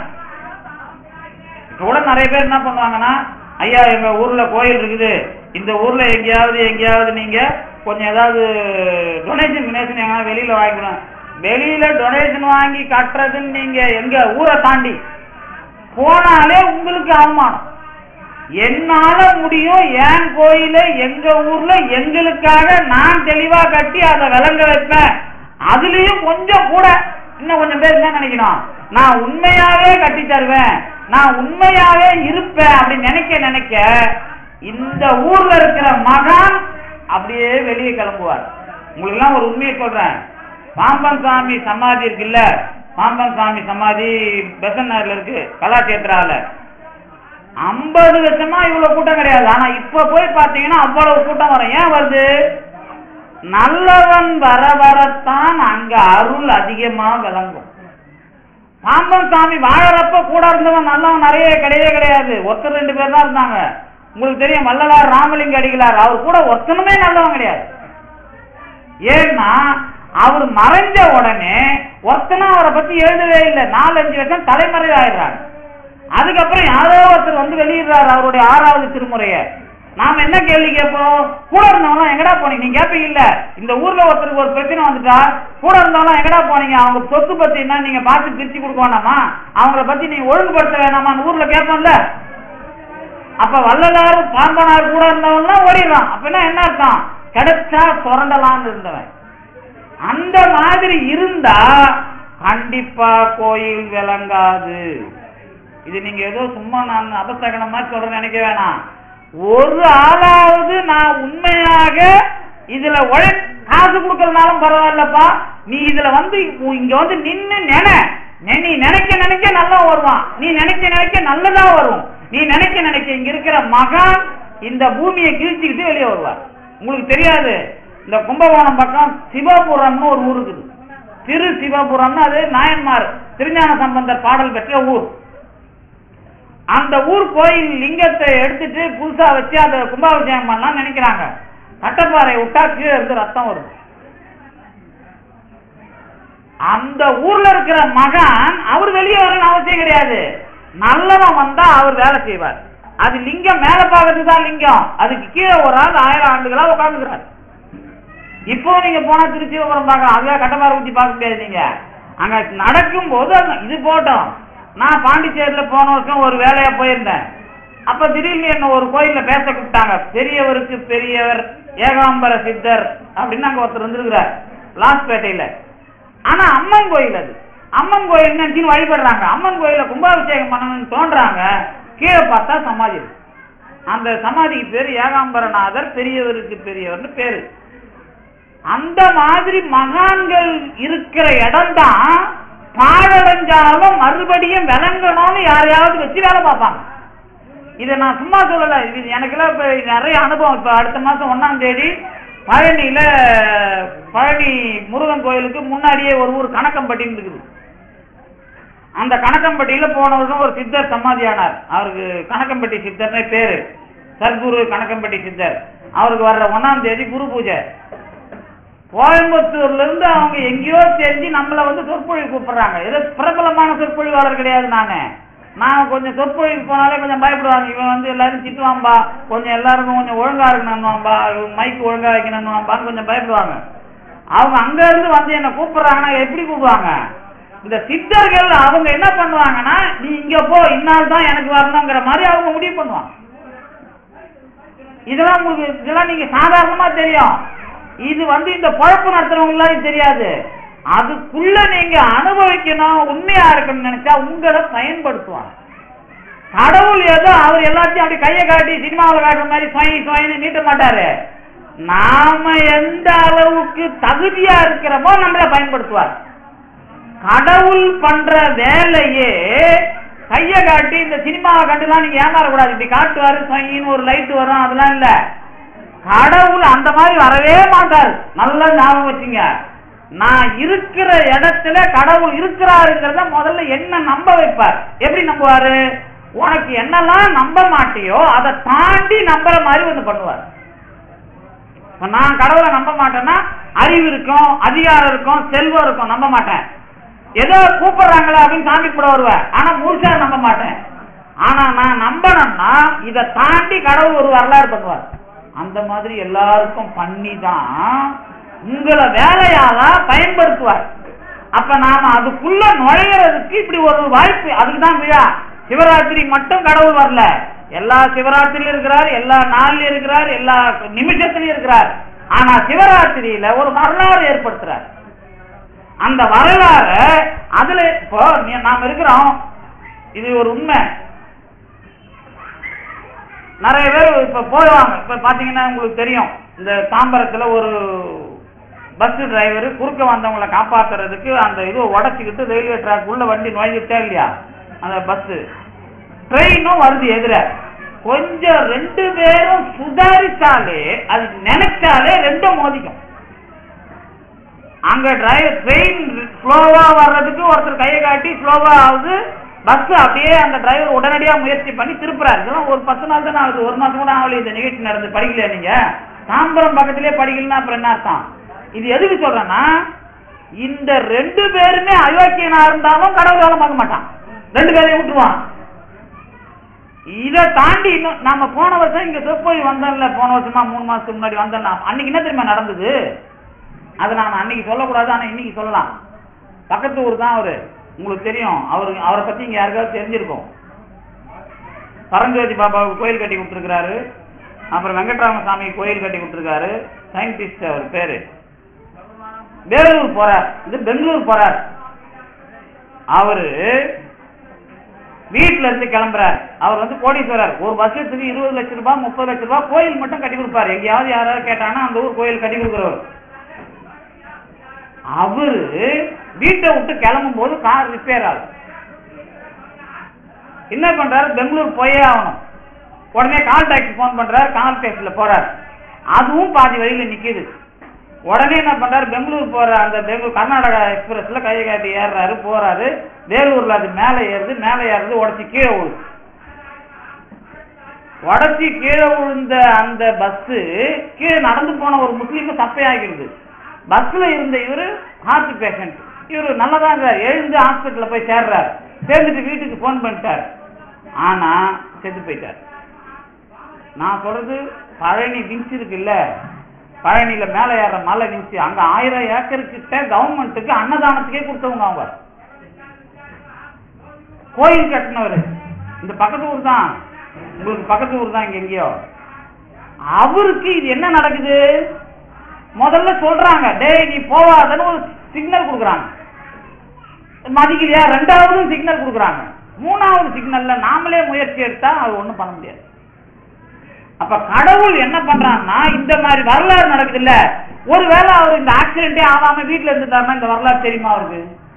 இப்ப கூட நிறைய பேர் என்ன பண்ணுவாங்கன்னா ஐயா எங்க ஊர்ல கோயில் இருக்குது இந்த ஊர்ல எங்கேயாவது எங்கேயாவது நீங்க கொஞ்சம் ஏதாவது டொனேஷன் டொனேஷன் எங்கன்னா வெளியில வாங்கிக்கணும் வெளியில டொனேஷன் வாங்கி கட்டுறதுன்னு நீங்க எங்க ஊரை தாண்டி போனாலே உங்களுக்கு அவமானம் என்னால முடியும் என் கோயில எங்க ஊர்ல எங்களுக்காக நான் தெளிவா கட்டி அதை விளங்க வைப்பேன் அதுலயும் கொஞ்சம் கூட இன்னும் கொஞ்சம் பேர் என்ன நினைக்கணும் நான் உண்மையாவே கட்டி தருவேன் நான் உண்மையாவே இருப்பேன் அப்படி நினைக்க நினைக்க இந்த ஊர்ல இருக்கிற மகான் அப்படியே வெளியே கிளம்புவார் உங்களுக்கு எல்லாம் ஒரு உண்மையை சொல்றேன் பாம்பன் சாமி சமாதி இருக்குல்ல பாம்பன் சாமி சமாதி பெசன் நகர்ல இருக்கு கலாச்சேத்ரால ஐம்பது லட்சமா இவ்வளவு கூட்டம் கிடையாது ஆனா இப்ப போய் பாத்தீங்கன்னா அவ்வளவு கூட்டம் வரும் ஏன் வருது நல்லவன் வர வரத்தான் அங்க அருள் அதிகமா விளங்கும் பாம்பன் சாமி வாழறப்ப கூட இருந்தவன் நல்லவன் நிறைய கிடையவே கிடையாது ஒருத்தர் ரெண்டு பேர் தான் இருந்தாங்க உங்களுக்கு தெரியும் வள்ளலார் ராமலிங்க அடிகளார் அவர் கூட ஒருத்தனுமே நல்லவன் கிடையாது ஏன்னா அவர் மறைஞ்ச உடனே ஒருத்தனும் அவரை பத்தி எழுதவே இல்லை நாலஞ்சு வருஷம் தலைமறைவாயிடுறாங்க அதுக்கப்புறம் யாரோ ஒருத்தர் வந்து வெளியிடுறாரு அவருடைய ஆறாவது திருமுறைய நாம என்ன கேள்வி கேட்போம் கூட இருந்தவங்க எங்கடா போனீங்க நீங்க கேட்பீங்க இல்ல இந்த ஊர்ல ஒருத்தருக்கு ஒரு பிரச்சனை வந்துட்டா கூட இருந்தவங்க எங்கடா போனீங்க அவங்க சொத்து பத்தி என்ன நீங்க பார்த்து பிரிச்சு கொடுக்க வேணாமா அவங்கள பத்தி நீங்க ஒழுங்குபடுத்த வேணாமான்னு ஊர்ல கேட்போம்ல அப்ப வள்ளலார் பாம்பனார் கூட இருந்தவங்க ஓடிடுறான் அப்படின்னா என்ன அர்த்தம் கிடைச்சா சுரண்டலாம்னு இருந்தவன் அந்த மாதிரி இருந்தா கண்டிப்பா கோயில் விளங்காது இது நீங்க ஏதோ சும்மா நான் அபசகனம் மாதிரி சொல்றேன்னு நினைக்க வேணாம் ஒரு ஆளாவது நான் உண்மையாக இதுல உழை காசு கொடுக்கறதுனாலும் பரவாயில்லப்பா நீ இதுல வந்து உ- இங்க வந்து நின்னு நின நெ- நீ நினைக்க நினைக்க நல்லா வருவான் நீ நினைக்க நினைக்க நல்லதா வரும் நீ நினைக்க நினைக்க இங்க இருக்கிற மகான் இந்த பூமியை கிழிச்சுக்கிட்டு வெளியே வருவார் உங்களுக்கு தெரியாது இந்த கும்பகோணம் பக்கம் சிவபுரம்னு ஒரு ஊர் இருக்குது திரு சிவபுரம்னு அது நாயன்மார் திருஞான சம்பந்தர் பாடல் பெற்ற ஊர் அந்த ஊர் கோயில் லிங்கத்தை எடுத்துட்டு புதுசா வச்சு அதை கும்பாபிஷேகம் பண்ணலாம் நினைக்கிறாங்க கட்டப்பாறை விட்டா கீழே இருந்து ரத்தம் வருது அந்த ஊர்ல இருக்கிற மகான் அவர் வெளியே வரணும் அவசியம் கிடையாது நல்லவன் வந்தா அவர் வேலை செய்வார் அது லிங்கம் மேல பார்க்கறது தான் லிங்கம் அதுக்கு கீழே ஒரு ஆள் ஆயிரம் ஆண்டுகளா உட்காந்துக்கிறார் இப்போ நீங்க போனா திருச்சிவபுரம் பார்க்கலாம் அதுவே கட்டப்பாறை ஊற்றி பார்க்க முடியாது நீங்க அங்க நடக்கும் போது அங்க இது போட்டோம் நான் பாண்டிச்சேரியில போன வருஷம் ஒரு வேலையா போயிருந்தேன் அப்ப திடீர்னு என்ன ஒரு கோயில்ல பேச கூப்பிட்டாங்க பெரியவருக்கு பெரியவர் ஏகாம்பர சித்தர் அப்படின்னு அங்க ஒருத்தர் வந்திருக்கிறார் லாஸ்பேட்டையில ஆனா அம்மன் கோயில் அது அம்மன் கோயில் நினைச்சுன்னு வழிபடுறாங்க அம்மன் கோயில கும்பாபிஷேகம் பண்ணணும்னு தோன்றாங்க கீழே பார்த்தா சமாதி இருக்கு. அந்த சமாதிக்கு பேரு ஏகாம்பரநாதர் பெரியவருக்கு பெரியவர்னு பேரு அந்த மாதிரி மகான்கள் இருக்கிற இடம் தான் பாழடைஞ்சாலும் மறுபடியும் விளங்கணும்னு யாரையாவது வச்சு வேலை பார்ப்பாங்க இதை நான் சும்மா சொல்லல இது எனக்கெல்லாம் இப்ப நிறைய அனுபவம் இப்ப அடுத்த மாசம் ஒண்ணாம் தேதி பழனியில பழனி முருகன் கோயிலுக்கு முன்னாடியே ஒரு ஊர் கணக்கம்பட்டின்னு இருக்குது அந்த கணக்கம்பட்டியில போன வருஷம் ஒரு சித்தர் சமாதியானார் அவருக்கு கணக்கம்பட்டி சித்தர்னே பேரு சர்க்குரு கணக்கம்பட்டி சித்தர் அவருக்கு வர்ற ஒண்ணாம் தேதி குரு பூஜை கோயம்புத்தூர்ல இருந்து அவங்க எங்கேயோ தெரிஞ்சு நம்மள வந்து சொற்பொழிவு கூப்பிடுறாங்க ஏதோ பிரபலமான சொற்பொழிவாளர் கிடையாது நானு நான் கொஞ்சம் சொற்பொழிவு போனாலே கொஞ்சம் பயப்படுவாங்க இவன் வந்து எல்லாரும் திட்டுவான்பா கொஞ்சம் எல்லாருக்கும் கொஞ்சம் ஒழுங்கா இருக்கணும்வான்பா மைக் ஒழுங்கா வைக்கணும்வாம்பான்னு கொஞ்சம் பயப்படுவாங்க அவங்க அங்க இருந்து வந்து என்ன கூப்பிடுறாங்கன்னா எப்படி கூப்பிடுவாங்க இந்த சித்தர்கள் அவங்க என்ன பண்ணுவாங்கன்னா நீ இங்க போ இன்னால் தான் எனக்கு வரணுங்கிற மாதிரி அவங்க முடிவு பண்ணுவாங்க இதெல்லாம் உங்களுக்கு இதெல்லாம் நீங்க சாதாரணமா தெரியும் இது வந்து இந்த குழப்பு நடத்துறவங்களாம் தெரியாது அதுக்குள்ள நீங்க அனுபவிக்கணும் உண்மையா இருக்கணும்னு நினைச்சா உங்களை பயன்படுத்துவாங்க கடவுள் ஏதோ அவர் எல்லாத்தையும் அப்படி கையை காட்டி சினிமாவில் காட்டுற மாதிரி சுவை சுவைன்னு நீட்ட மாட்டாரு நாம எந்த அளவுக்கு தகுதியா இருக்கிறோமோ நம்மள பயன்படுத்துவார் கடவுள் பண்ற வேலையே கைய காட்டி இந்த சினிமாவை கண்டுலாம் நீங்க ஏமாறக்கூடாது இப்படி காட்டுவாரு சுவைன்னு ஒரு லைட் வரும் அதெல்லாம் இல்ல கடவுள் அந்த மாதிரி வரவே மாட்டார் நல்லா ஞாபகம் வச்சுங்க நான் இருக்கிற இடத்துல கடவுள் இருக்கிறாருங்கிறத முதல்ல என்ன நம்ப வைப்பார் எப்படி நம்புவாரு உனக்கு என்னெல்லாம் நம்ப மாட்டியோ அதை தாண்டி நம்புற மாதிரி வந்து பண்ணுவார் இப்ப நான் கடவுளை நம்ப மாட்டேன்னா அறிவு இருக்கும் அதிகாரம் இருக்கும் செல்வம் இருக்கும் நம்ப மாட்டேன் ஏதோ கூப்பிடுறாங்களே அப்படின்னு சாமி கூட வருவேன் ஆனா முழுசா நம்ப மாட்டேன் ஆனா நான் நம்பணும்னா இதை தாண்டி கடவுள் ஒரு வரலாறு பண்ணுவார் அந்த மாதிரி எல்லாருக்கும் பண்ணி தான் உங்களை வேலையால பயன்படுத்துவார் அப்ப நாம அதுக்குள்ள நுழையிறதுக்கு இப்படி ஒரு வாய்ப்பு அதுக்கு தான் விழா சிவராத்திரி மட்டும் கடவுள் வரல எல்லா சிவராத்திரியிலும் இருக்கிறார் எல்லா நாள்லயும் இருக்கிறார் எல்லா நிமிஷத்திலயும் இருக்கிறார் ஆனா சிவராத்திரியில ஒரு வரலாறு ஏற்படுத்துறார் அந்த வரலாறு அதுல இப்போ நீ- நாம இருக்கிறோம் இது ஒரு உண்மை நிறைய பேர் இப்ப போடுவாங்க இப்ப பாத்தீங்கன்னா உங்களுக்கு தெரியும் இந்த தாம்பரத்துல ஒரு பஸ் டிரைவர் குறுக்க வந்தவங்களை காப்பாத்துறதுக்கு அந்த இது உடைச்சுக்கிட்டு ரயில்வே ட்ராக் உள்ள வண்டி நுழைஞ்சிட்டே இல்லையா அந்த பஸ் ட்ரெயினும் வருது எதிர கொஞ்சம் ரெண்டு பேரும் சுதாரிச்சாலே அது நினைச்சாலே ரெண்டும் மோதிக்கும் அங்க டிரைவர் ட்ரெயின் ஸ்லோவா வர்றதுக்கு ஒருத்தர் கையை காட்டி ஸ்லோவா ஆகுது பஸ் அப்படியே அந்த டிரைவர் உடனடியா முயற்சி பண்ணி திருப்புறாரு இதெல்லாம் ஒரு பத்து நாள் தானே ஆகுது ஒரு மாசம் கூட ஆகல இந்த நிகழ்ச்சி நடந்து படிக்கலையா நீங்க தாம்பரம் பக்கத்திலே படிக்கலன்னா அப்புறம் என்ன அர்த்தம் இது எதுக்கு சொல்றேன்னா இந்த ரெண்டு பேருமே அயோக்கியனா இருந்தாலும் கடவுள் வேலை பார்க்க மாட்டான் ரெண்டு பேரையும் விட்டுருவான் இதை தாண்டி இன்னும் நாம போன வருஷம் இங்க சொற்பொழி வந்தோம்ல போன வருஷமா மூணு மாசத்துக்கு முன்னாடி வந்தோம்னா அன்னைக்கு என்ன தெரியுமா நடந்தது அதை நான் அன்னைக்கு சொல்லக்கூடாது ஆனா இன்னைக்கு சொல்லலாம் பக்கத்து ஊர் தான் அவரு உங்களுக்கு தெரியும் அவரு அவரை பத்தி இங்க யாருக்காவது தெரிஞ்சிருக்கும் பரஞ்சோதி பாபாவுக்கு கோயில் கட்டி கொடுத்துருக்காரு அப்புறம் வெங்கட்ராமசாமி கோயில் கட்டி கொடுத்துருக்காரு சயின்டிஸ்ட் அவர் பேரு வேலூர் போறார் இது பெங்களூர் போறார் அவரு வீட்டுல இருந்து கிளம்புறார் அவர் வந்து கோடீஸ்வரர் ஒரு வருஷத்துக்கு இருபது லட்சம் ரூபாய் முப்பது லட்சம் ரூபாய் கோயில் மட்டும் கட்டி கொடுப்பாரு எங்கேயாவது யாராவது கேட்டாங்கன்னா அந்த ஊர் கோயில் கட்டி கொடுக்குறவர் அவரு வீட்டை விட்டு கிளம்பும் போது கார் ரிப்பேர் ஆகுது என்ன பண்றாரு பெங்களூர் போயே ஆகணும் உடனே கால் டாக்ஸி போன் பண்றாரு கால் டாக்ஸில போறாரு அதுவும் பாதி வழியில நிக்குது உடனே என்ன பண்றாரு பெங்களூர் போற அந்த பெங்களூர் கர்நாடகா எக்ஸ்பிரஸ்ல கையை காட்டி ஏறுறாரு போறாரு வேலூர்ல அது மேல ஏறுது மேல ஏறுது உடச்சி கீழே விழுது உடச்சி கீழே விழுந்த அந்த பஸ் கீழே நடந்து போன ஒரு முஸ்லீம் தப்பையாகிடுது பஸ்ல இருந்த இவரு ஹார்ட் பேஷண்ட் இவரு நல்லதா இருந்தார் எழுந்து ஹாஸ்பிட்டல்ல போய் சேர்றாரு சேர்ந்துட்டு வீட்டுக்கு போன் பண்ணிட்டார் ஆனா செத்து போயிட்டார் நான் சொல்றது பழனி விங்ஸ் இருக்குல்ல பழனியில மேல ஏற மலை விங்ஸ் அங்க ஆயிரம் ஏக்கர் கிட்ட கவர்மெண்ட்டுக்கு அன்னதானத்துக்கே கொடுத்தவங்க அவங்க கோயில் கட்டினவர் இந்த பக்கத்து ஊர் தான் உங்களுக்கு பக்கத்து ஊர் தான் இங்க எங்கேயோ அவருக்கு இது என்ன நடக்குது முதல்ல சொல்றாங்க டேய் நீ போவாதன்னு ஒரு சிக்னல் கொடுக்குறாங்க மதிக்கலையா ரெண்டாவது சிக்னல் கொடுக்குறாங்க மூணாவது சிக்னல்ல நாமளே முயற்சி எடுத்தா அது ஒண்ணும் பண்ண முடியாது அப்ப கடவுள் என்ன பண்றான்னா இந்த மாதிரி வரலாறு நடக்குது இல்ல ஒருவேளை அவர் இந்த ஆக்சிடென்டே ஆகாம வீட்டுல இருந்துட்டாருன்னா இந்த வரலாறு தெரியுமா அவருக்கு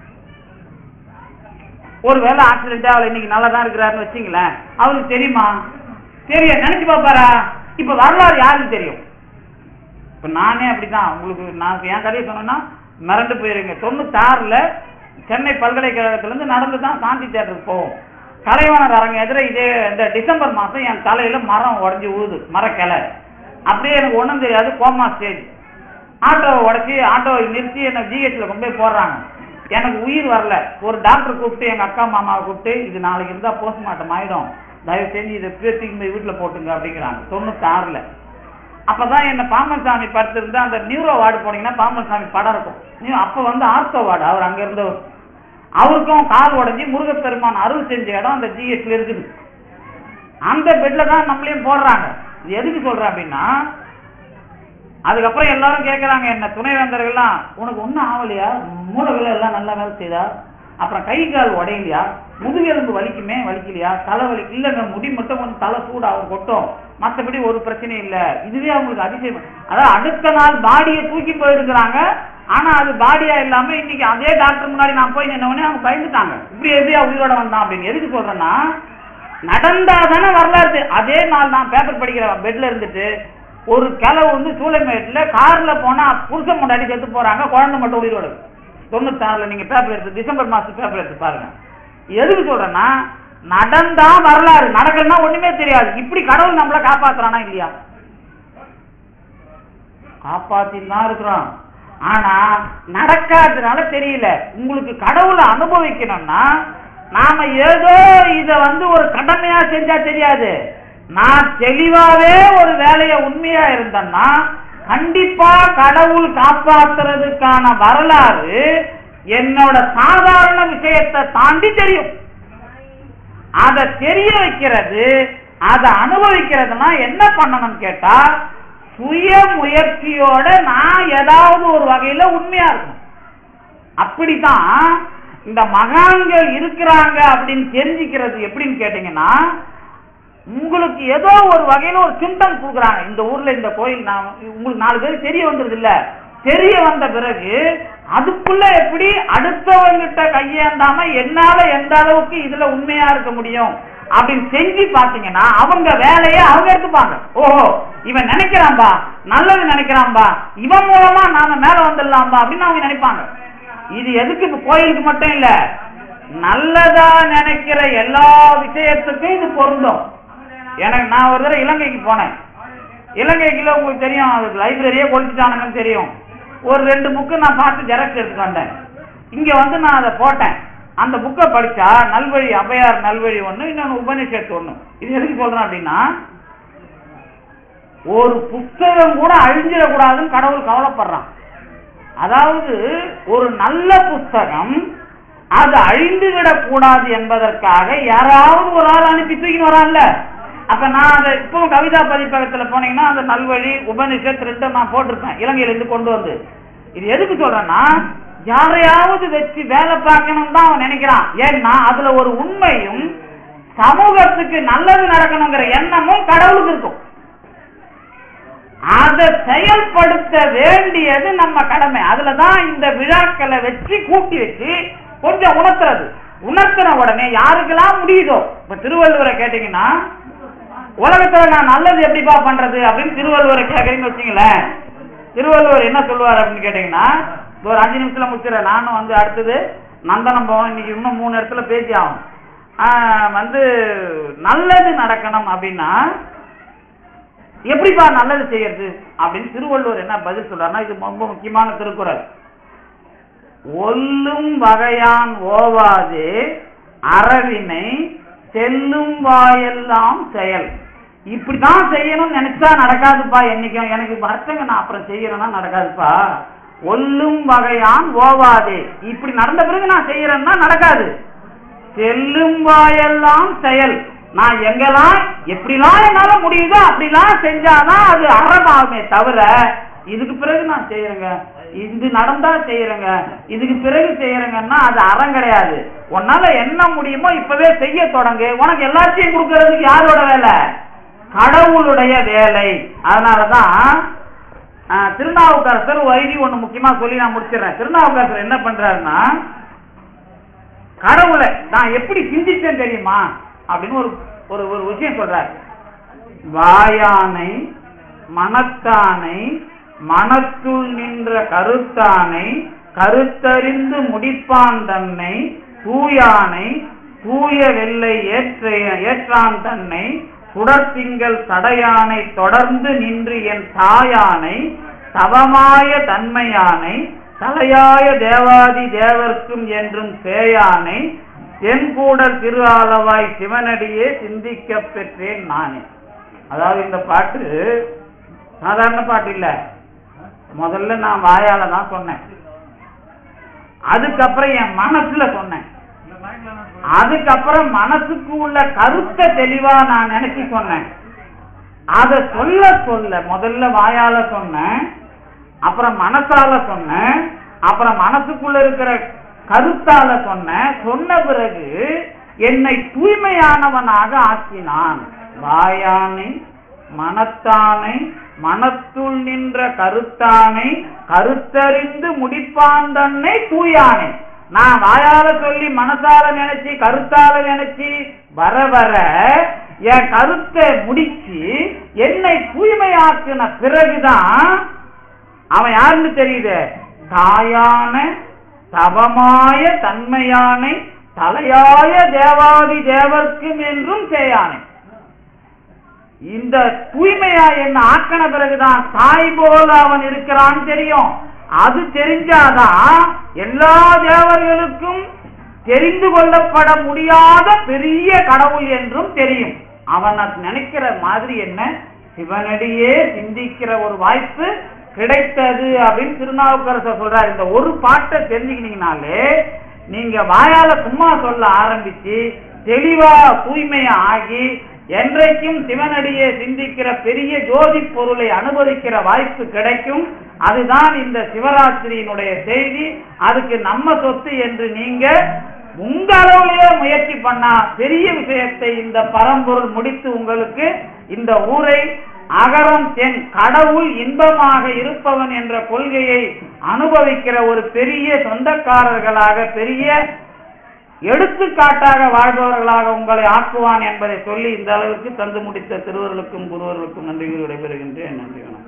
ஒருவேளை ஆக்சிடென்ட் அவள் இன்னைக்கு நல்லா தான் இருக்கிறாருன்னு வச்சுங்களேன் அவருக்கு தெரியுமா தெரியும் நினைச்சு பாப்பாரா இப்ப வரலாறு யாருக்கு தெரியும் இப்ப நானே அப்படிதான் உங்களுக்கு நான் என் கதையை சொன்னேன்னா மிரண்டு போயிருங்க தொண்ணூத்தாறுல சென்னை பல்கலைக்கழகத்துல இருந்து நடந்து தான் சாந்தி தேட்டருக்கு போவோம் கலைவாணர் அரங்க எதிர இதே இந்த டிசம்பர் மாசம் என் தலையில மரம் உடஞ்சி ஊது மரக்கிளை அப்படியே எனக்கு ஒண்ணும் தெரியாது கோமா ஸ்டேஜ் ஆட்டோவை உடச்சி ஆட்டோவை நிறுத்தி என்னை ஜிஹெச்ல கொண்டு போய் போடுறாங்க எனக்கு உயிர் வரல ஒரு டாக்டர் கூப்பிட்டு எங்க அக்கா மாமாவை கூப்பிட்டு இது நாளைக்கு இருந்தா போஸ்ட்மார்ட்டம் ஆயிடும் தயவு செஞ்சு இதை தூக்கி போய் வீட்டுல போட்டுங்க அப்படிங்கிறாங்க தொண்ணூத்தி ஆறுல அப்பதான் என்ன பாம்பன் சாமி படுத்திருந்தா அந்த நியூரோ வார்டு போனீங்கன்னா பாம்பன் சாமி படம் இருக்கும் நீ- அப்ப வந்து ஆர்த்தோ வார்டு அவர் அங்க இருந்தவர் அவருக்கும் கால் உடைஞ்சி முருகப்பெருமான் அருள் செஞ்ச இடம் அந்த ஜிஹெச்ல இருக்குது அந்த பெட்ல தான் நம்மளையும் போடுறாங்க இது எதுக்கு சொல்றேன் அப்படின்னா அதுக்கப்புறம் எல்லாரும் கேக்குறாங்க என்ன துணைவேந்தர்கள்லாம் உனக்கு ஒண்ணும் ஆகலையா மூளைகளை எல்லாம் நல்லா வேலை செய்தா அப்புறம் கை கால் உடையலையா முதுகெலும்பு வலிக்குமே வலிக்கலையா தலை வலி இல்லைங்க முடி மட்டும் கொஞ்சம் தலை சூடாகும் கொட்டும் மத்தபடி ஒரு பிரச்சனையும் இல்ல இதுவே அவங்களுக்கு அதிசயம் அதாவது அடுத்த நாள் பாடியை தூக்கி போயிருக்கிறாங்க ஆனா அது பாடியா இல்லாம இன்னைக்கு அதே டாக்டர் முன்னாடி நான் போய் நின்ன உடனே அவங்க பயந்துட்டாங்க இப்படி எப்படியா உயிரோட வந்தான் அப்படின்னு எதுக்கு சொல்றேன்னா நடந்தாதானே வரலாறு அதே நாள் நான் பேப்பர் படிக்கிறேன் பெட்ல இருந்துட்டு ஒரு கிளவு வந்து சூளைமேட்டுல கார்ல போனா புருஷன் முன்னாடி செத்து போறாங்க குழந்தை மட்டும் உயிரோட இருக்கு. தொண்ணூத்தாறுல நீங்க பேப்பர் எடுத்து டிசம்பர் மாசம் பேப்பர் எடுத்து பாருங்க எதுக்கு சொல்றேன்னா நடந்தா வரலாறு நடக்கலன்னா ஒண்ணுமே தெரியாது இப்படி கடவுள் நம்மள காப்பாத்துறானா இல்லையா காப்பாத்தின்னு தான் இருக்கிறோம் ஆனா நடக்காததுனால தெரியல உங்களுக்கு கடவுளை அனுபவிக்கணும்னா நாம ஏதோ இத வந்து ஒரு கடமையா செஞ்சா தெரியாது நான் தெளிவாவே ஒரு வேலையை உண்மையா இருந்தேன்னா கண்டிப்பா கடவுள் காப்பாத்துறதுக்கான வரலாறு என்னோட சாதாரண விஷயத்தை தாண்டி தெரியும் அதை தெரிய வைக்கிறது அதை அனுபவிக்கிறதுனா என்ன பண்ணணும்னு கேட்டா சுய முயற்சியோட நான் ஏதாவது ஒரு வகையில உண்மையா இருக்கணும் அப்படிதான் இந்த மகான்கள் இருக்கிறாங்க அப்படின்னு தெரிஞ்சுக்கிறது எப்படின்னு கேட்டீங்கன்னா உங்களுக்கு ஏதோ ஒரு வகையில ஒரு சிம்டம் கொடுக்குறாங்க இந்த ஊர்ல இந்த கோயில் நான் உங்களுக்கு நாலு பேர் தெரிய வந்தது இல்ல தெரிய வந்த பிறகு அதுக்குள்ள எப்படி அடுத்தவங்கிட்ட கையேந்தாம என்னால எந்த அளவுக்கு இதுல உண்மையா இருக்க முடியும் அப்படின்னு செஞ்சு பாத்தீங்கன்னா அவங்க வேலையை அவங்க எடுத்துப்பாங்க ஓஹோ இவன் நினைக்கிறான்பா நல்லது நினைக்கிறான்பா இவன் மூலமா நாம மேல வந்துடலாம்பா அப்படின்னு அவங்க நினைப்பாங்க இது எதுக்கு இப்ப கோயிலுக்கு மட்டும் இல்ல நல்லதா நினைக்கிற எல்லா விஷயத்துக்கும் இது பொருந்தும் எனக்கு நான் ஒரு தடவை இலங்கைக்கு போனேன் இலங்கைக்குள்ள உங்களுக்கு தெரியும் அது லைப்ரரியே கொளுத்திட்டானுங்கன்னு தெரியும் ஒரு ரெண்டு புக்கு நான் பார்த்து ஜெராக்ஸ் எடுத்துட்டு வந்தேன் இங்க வந்து நான் அதை போட்டேன் அந்த புக்கை படிச்சா நல்வழி அபயார் நல்வழி ஒண்ணு இன்னொன்னு உபனிஷத்து ஒண்ணு இது எதுக்கு சொல்றேன் அப்படின்னா ஒரு புத்தகம் கூட அழிஞ்சிடக்கூடாதுன்னு கடவுள் கவலைப்படுறான் அதாவது ஒரு நல்ல புஸ்தகம் அது அழிந்து விடக்கூடாது என்பதற்காக யாராவது ஒரு ஆள் அனுப்பி தூக்கின்னு வரான்ல அப்ப நான் அதை இப்போ கவிதா பதிப்பகத்துல போனீங்கன்னா அந்த நல்வழி உபனிஷத் ரெண்டும் நான் போட்டிருப்பேன் இலங்கையில இருந்து கொண்டு வந்து இது எதுக்கு சொல்றேன்னா யாரையாவது வச்சு வேலை பார்க்கணும் தான் அவன் நினைக்கிறான் ஏன்னா அதுல ஒரு உண்மையும் சமூகத்துக்கு நல்லது நடக்கணுங்கிற எண்ணமும் கடவுளுக்கு இருக்கும் அதை செயல்படுத்த வேண்டியது நம்ம கடமை அதுலதான் இந்த விழாக்களை வச்சு கூட்டி வச்சு கொஞ்சம் உணர்த்துறது உணர்த்தின உடனே யாருக்கெல்லாம் முடியுதோ இப்ப திருவள்ளுவரை கேட்டீங்கன்னா உலகத்துல நான் நல்லது எப்படிப்பா பண்றது அப்படின்னு திருவள்ளுவரை கேட்கறீங்கன்னு வச்சுங்களேன் திருவள்ளுவர் என்ன சொல்லுவார் அப்படின்னு கேட்டீங்கன்னா இது ஒரு அஞ்சு நிமிஷத்துல முடிச்சிடறேன் நானும் வந்து அடுத்தது நந்தனம் போகணும் இன்னைக்கு இன்னும் மூணு இடத்துல பேசி ஆகும் ஆஹ் வந்து நல்லது நடக்கணும் அப்படின்னா எப்படிப்பா நல்லது செய்யறது அப்படின்னு திருவள்ளுவர் என்ன பதில் சொல்றாருன்னா இது ரொம்ப முக்கியமான திருக்குறள் ஒல்லும் வகையான் ஓவாதே அறவினை செல்லும் வாயெல்லாம் செயல் இப்படிதான் செய்யணும்னு நினைச்சா நடக்காதுப்பா என்னைக்கும் எனக்கு வருஷங்க நான் அப்புறம் செய்யறேன்னா நடக்காதுப்பா ஒல்லும் வகையான் ஓவாதே இப்படி நடந்த பிறகு நான் செய்யறேன்னா நடக்காது செல்லும் வாயெல்லாம் செயல் நான் எங்கெல்லாம் எப்படிலாம் என்னால முடியுதோ அப்படிலாம் செஞ்சாதான் அது அறமாகுமே தவிர இதுக்கு பிறகு நான் செய்யறேங்க இது நடந்தா செய்யறேங்க இதுக்கு பிறகு செய்யறேங்கன்னா அது அறம் கிடையாது உன்னால என்ன முடியுமோ இப்பவே செய்ய தொடங்கு உனக்கு எல்லாத்தையும் கொடுக்கறதுக்கு யாரோட வேலை கடவுளுடைய வேலை அதனாலதான் ஆஹ், திருநாவுக்கரசர் வைதி ஒண்ணு முக்கியமா சொல்லி நான் முடிச்சிடுறேன் திருநாவுக்கரசர் என்ன பண்றாருன்னா கடவுளை நான் எப்படி சிந்திச்சேன் தெரியுமா அப்படின்னு ஒரு ஒரு ஒரு விஷயம் சொல்றாரு வாயானை மனத்தானை மனத்துள் நின்ற கருத்தானை கருத்தறிந்து முடிப்பான் தன்னை தூயானை தூய வெள்ளை ஏற்ற ஏற்றான் தன்னை சுடர்த்திங்கள் தடையானை தொடர்ந்து நின்று என் தாயானை தவமாய தன்மையானை தலையாய தேவாதி தேவர்க்கும் என்றும் சேயானை தென்கூடல் திரு ஆலவாய் சிவனடியே சிந்திக்கப் பெற்றேன் நானே அதாவது இந்த பாட்டு சாதாரண பாட்டு இல்ல முதல்ல நான் வாயால தான் சொன்னேன் அதுக்கப்புறம் என் மனசுல சொன்னேன் அதுக்கப்புறம் மனசுக்கு உள்ள கருத்தை தெளிவா நான் நினைச்சு சொன்னேன் அத சொல்ல சொல்ல முதல்ல வாயால சொன்னேன் அப்புறம் மனசால சொன்னேன் அப்புறம் மனசுக்குள்ள இருக்கிற கருத்தால சொன்னேன் சொன்ன பிறகு என்னை தூய்மையானவனாக ஆக்கினான் வாயானை மனத்தானை மனத்துள் நின்ற கருத்தானை கருத்தறிந்து முடிப்பான் தன்னை தூயானை நான் வாயால சொல்லி மனசால நினைச்சு கருத்தால நினைச்சு வர வர என் கருத்தை முடிச்சு என்னை தூய்மையாக்கின பிறகுதான் அவன் யாருன்னு தெரியுது தாயான தவமாய தன்மையானை தலையாய தேவாதி தேவர்க்கும் என்றும் செய்யானை இந்த தூய்மையா என்ன ஆக்கின பிறகுதான் தாய் போல அவன் இருக்கிறான்னு தெரியும் அது தெரிஞ்சாதான் எல்லா தேவர்களுக்கும் தெரிந்து கொள்ளப்பட முடியாத பெரிய கடவுள் என்றும் தெரியும் அவன் அது நினைக்கிற மாதிரி என்ன சிவனடியே சிந்திக்கிற ஒரு வாய்ப்பு கிடைத்தது அப்படின்னு திருநாவுக்கரசர் சொல்றாரு இந்த ஒரு பாட்டை தெரிஞ்சுக்கினீங்கனாலே நீங்க வாயால சும்மா சொல்ல ஆரம்பிச்சு தெளிவா தூய்மையா ஆகி என்றைக்கும் சிவனடியே சிந்திக்கிற பெரிய ஜோதி பொருளை அனுபவிக்கிற வாய்ப்பு கிடைக்கும் அதுதான் இந்த சிவராத்திரியினுடைய செய்தி அதுக்கு நம்ம சொத்து என்று நீங்க உங்க அளவுலயே முயற்சி பண்ணா பெரிய விஷயத்தை இந்த பரம்பொருள் முடித்து உங்களுக்கு இந்த ஊரை அகரம் தென் கடவுள் இன்பமாக இருப்பவன் என்ற கொள்கையை அனுபவிக்கிற ஒரு பெரிய சொந்தக்காரர்களாக பெரிய எடுத்துக்காட்டாக வாழ்பவர்களாக உங்களை ஆக்குவான் என்பதை சொல்லி இந்த அளவுக்கு தந்து முடித்த திருவர்களுக்கும் குருவர்களுக்கும் நன்றி விடைபெறுகின்றேன் நன்றி வணக்கம்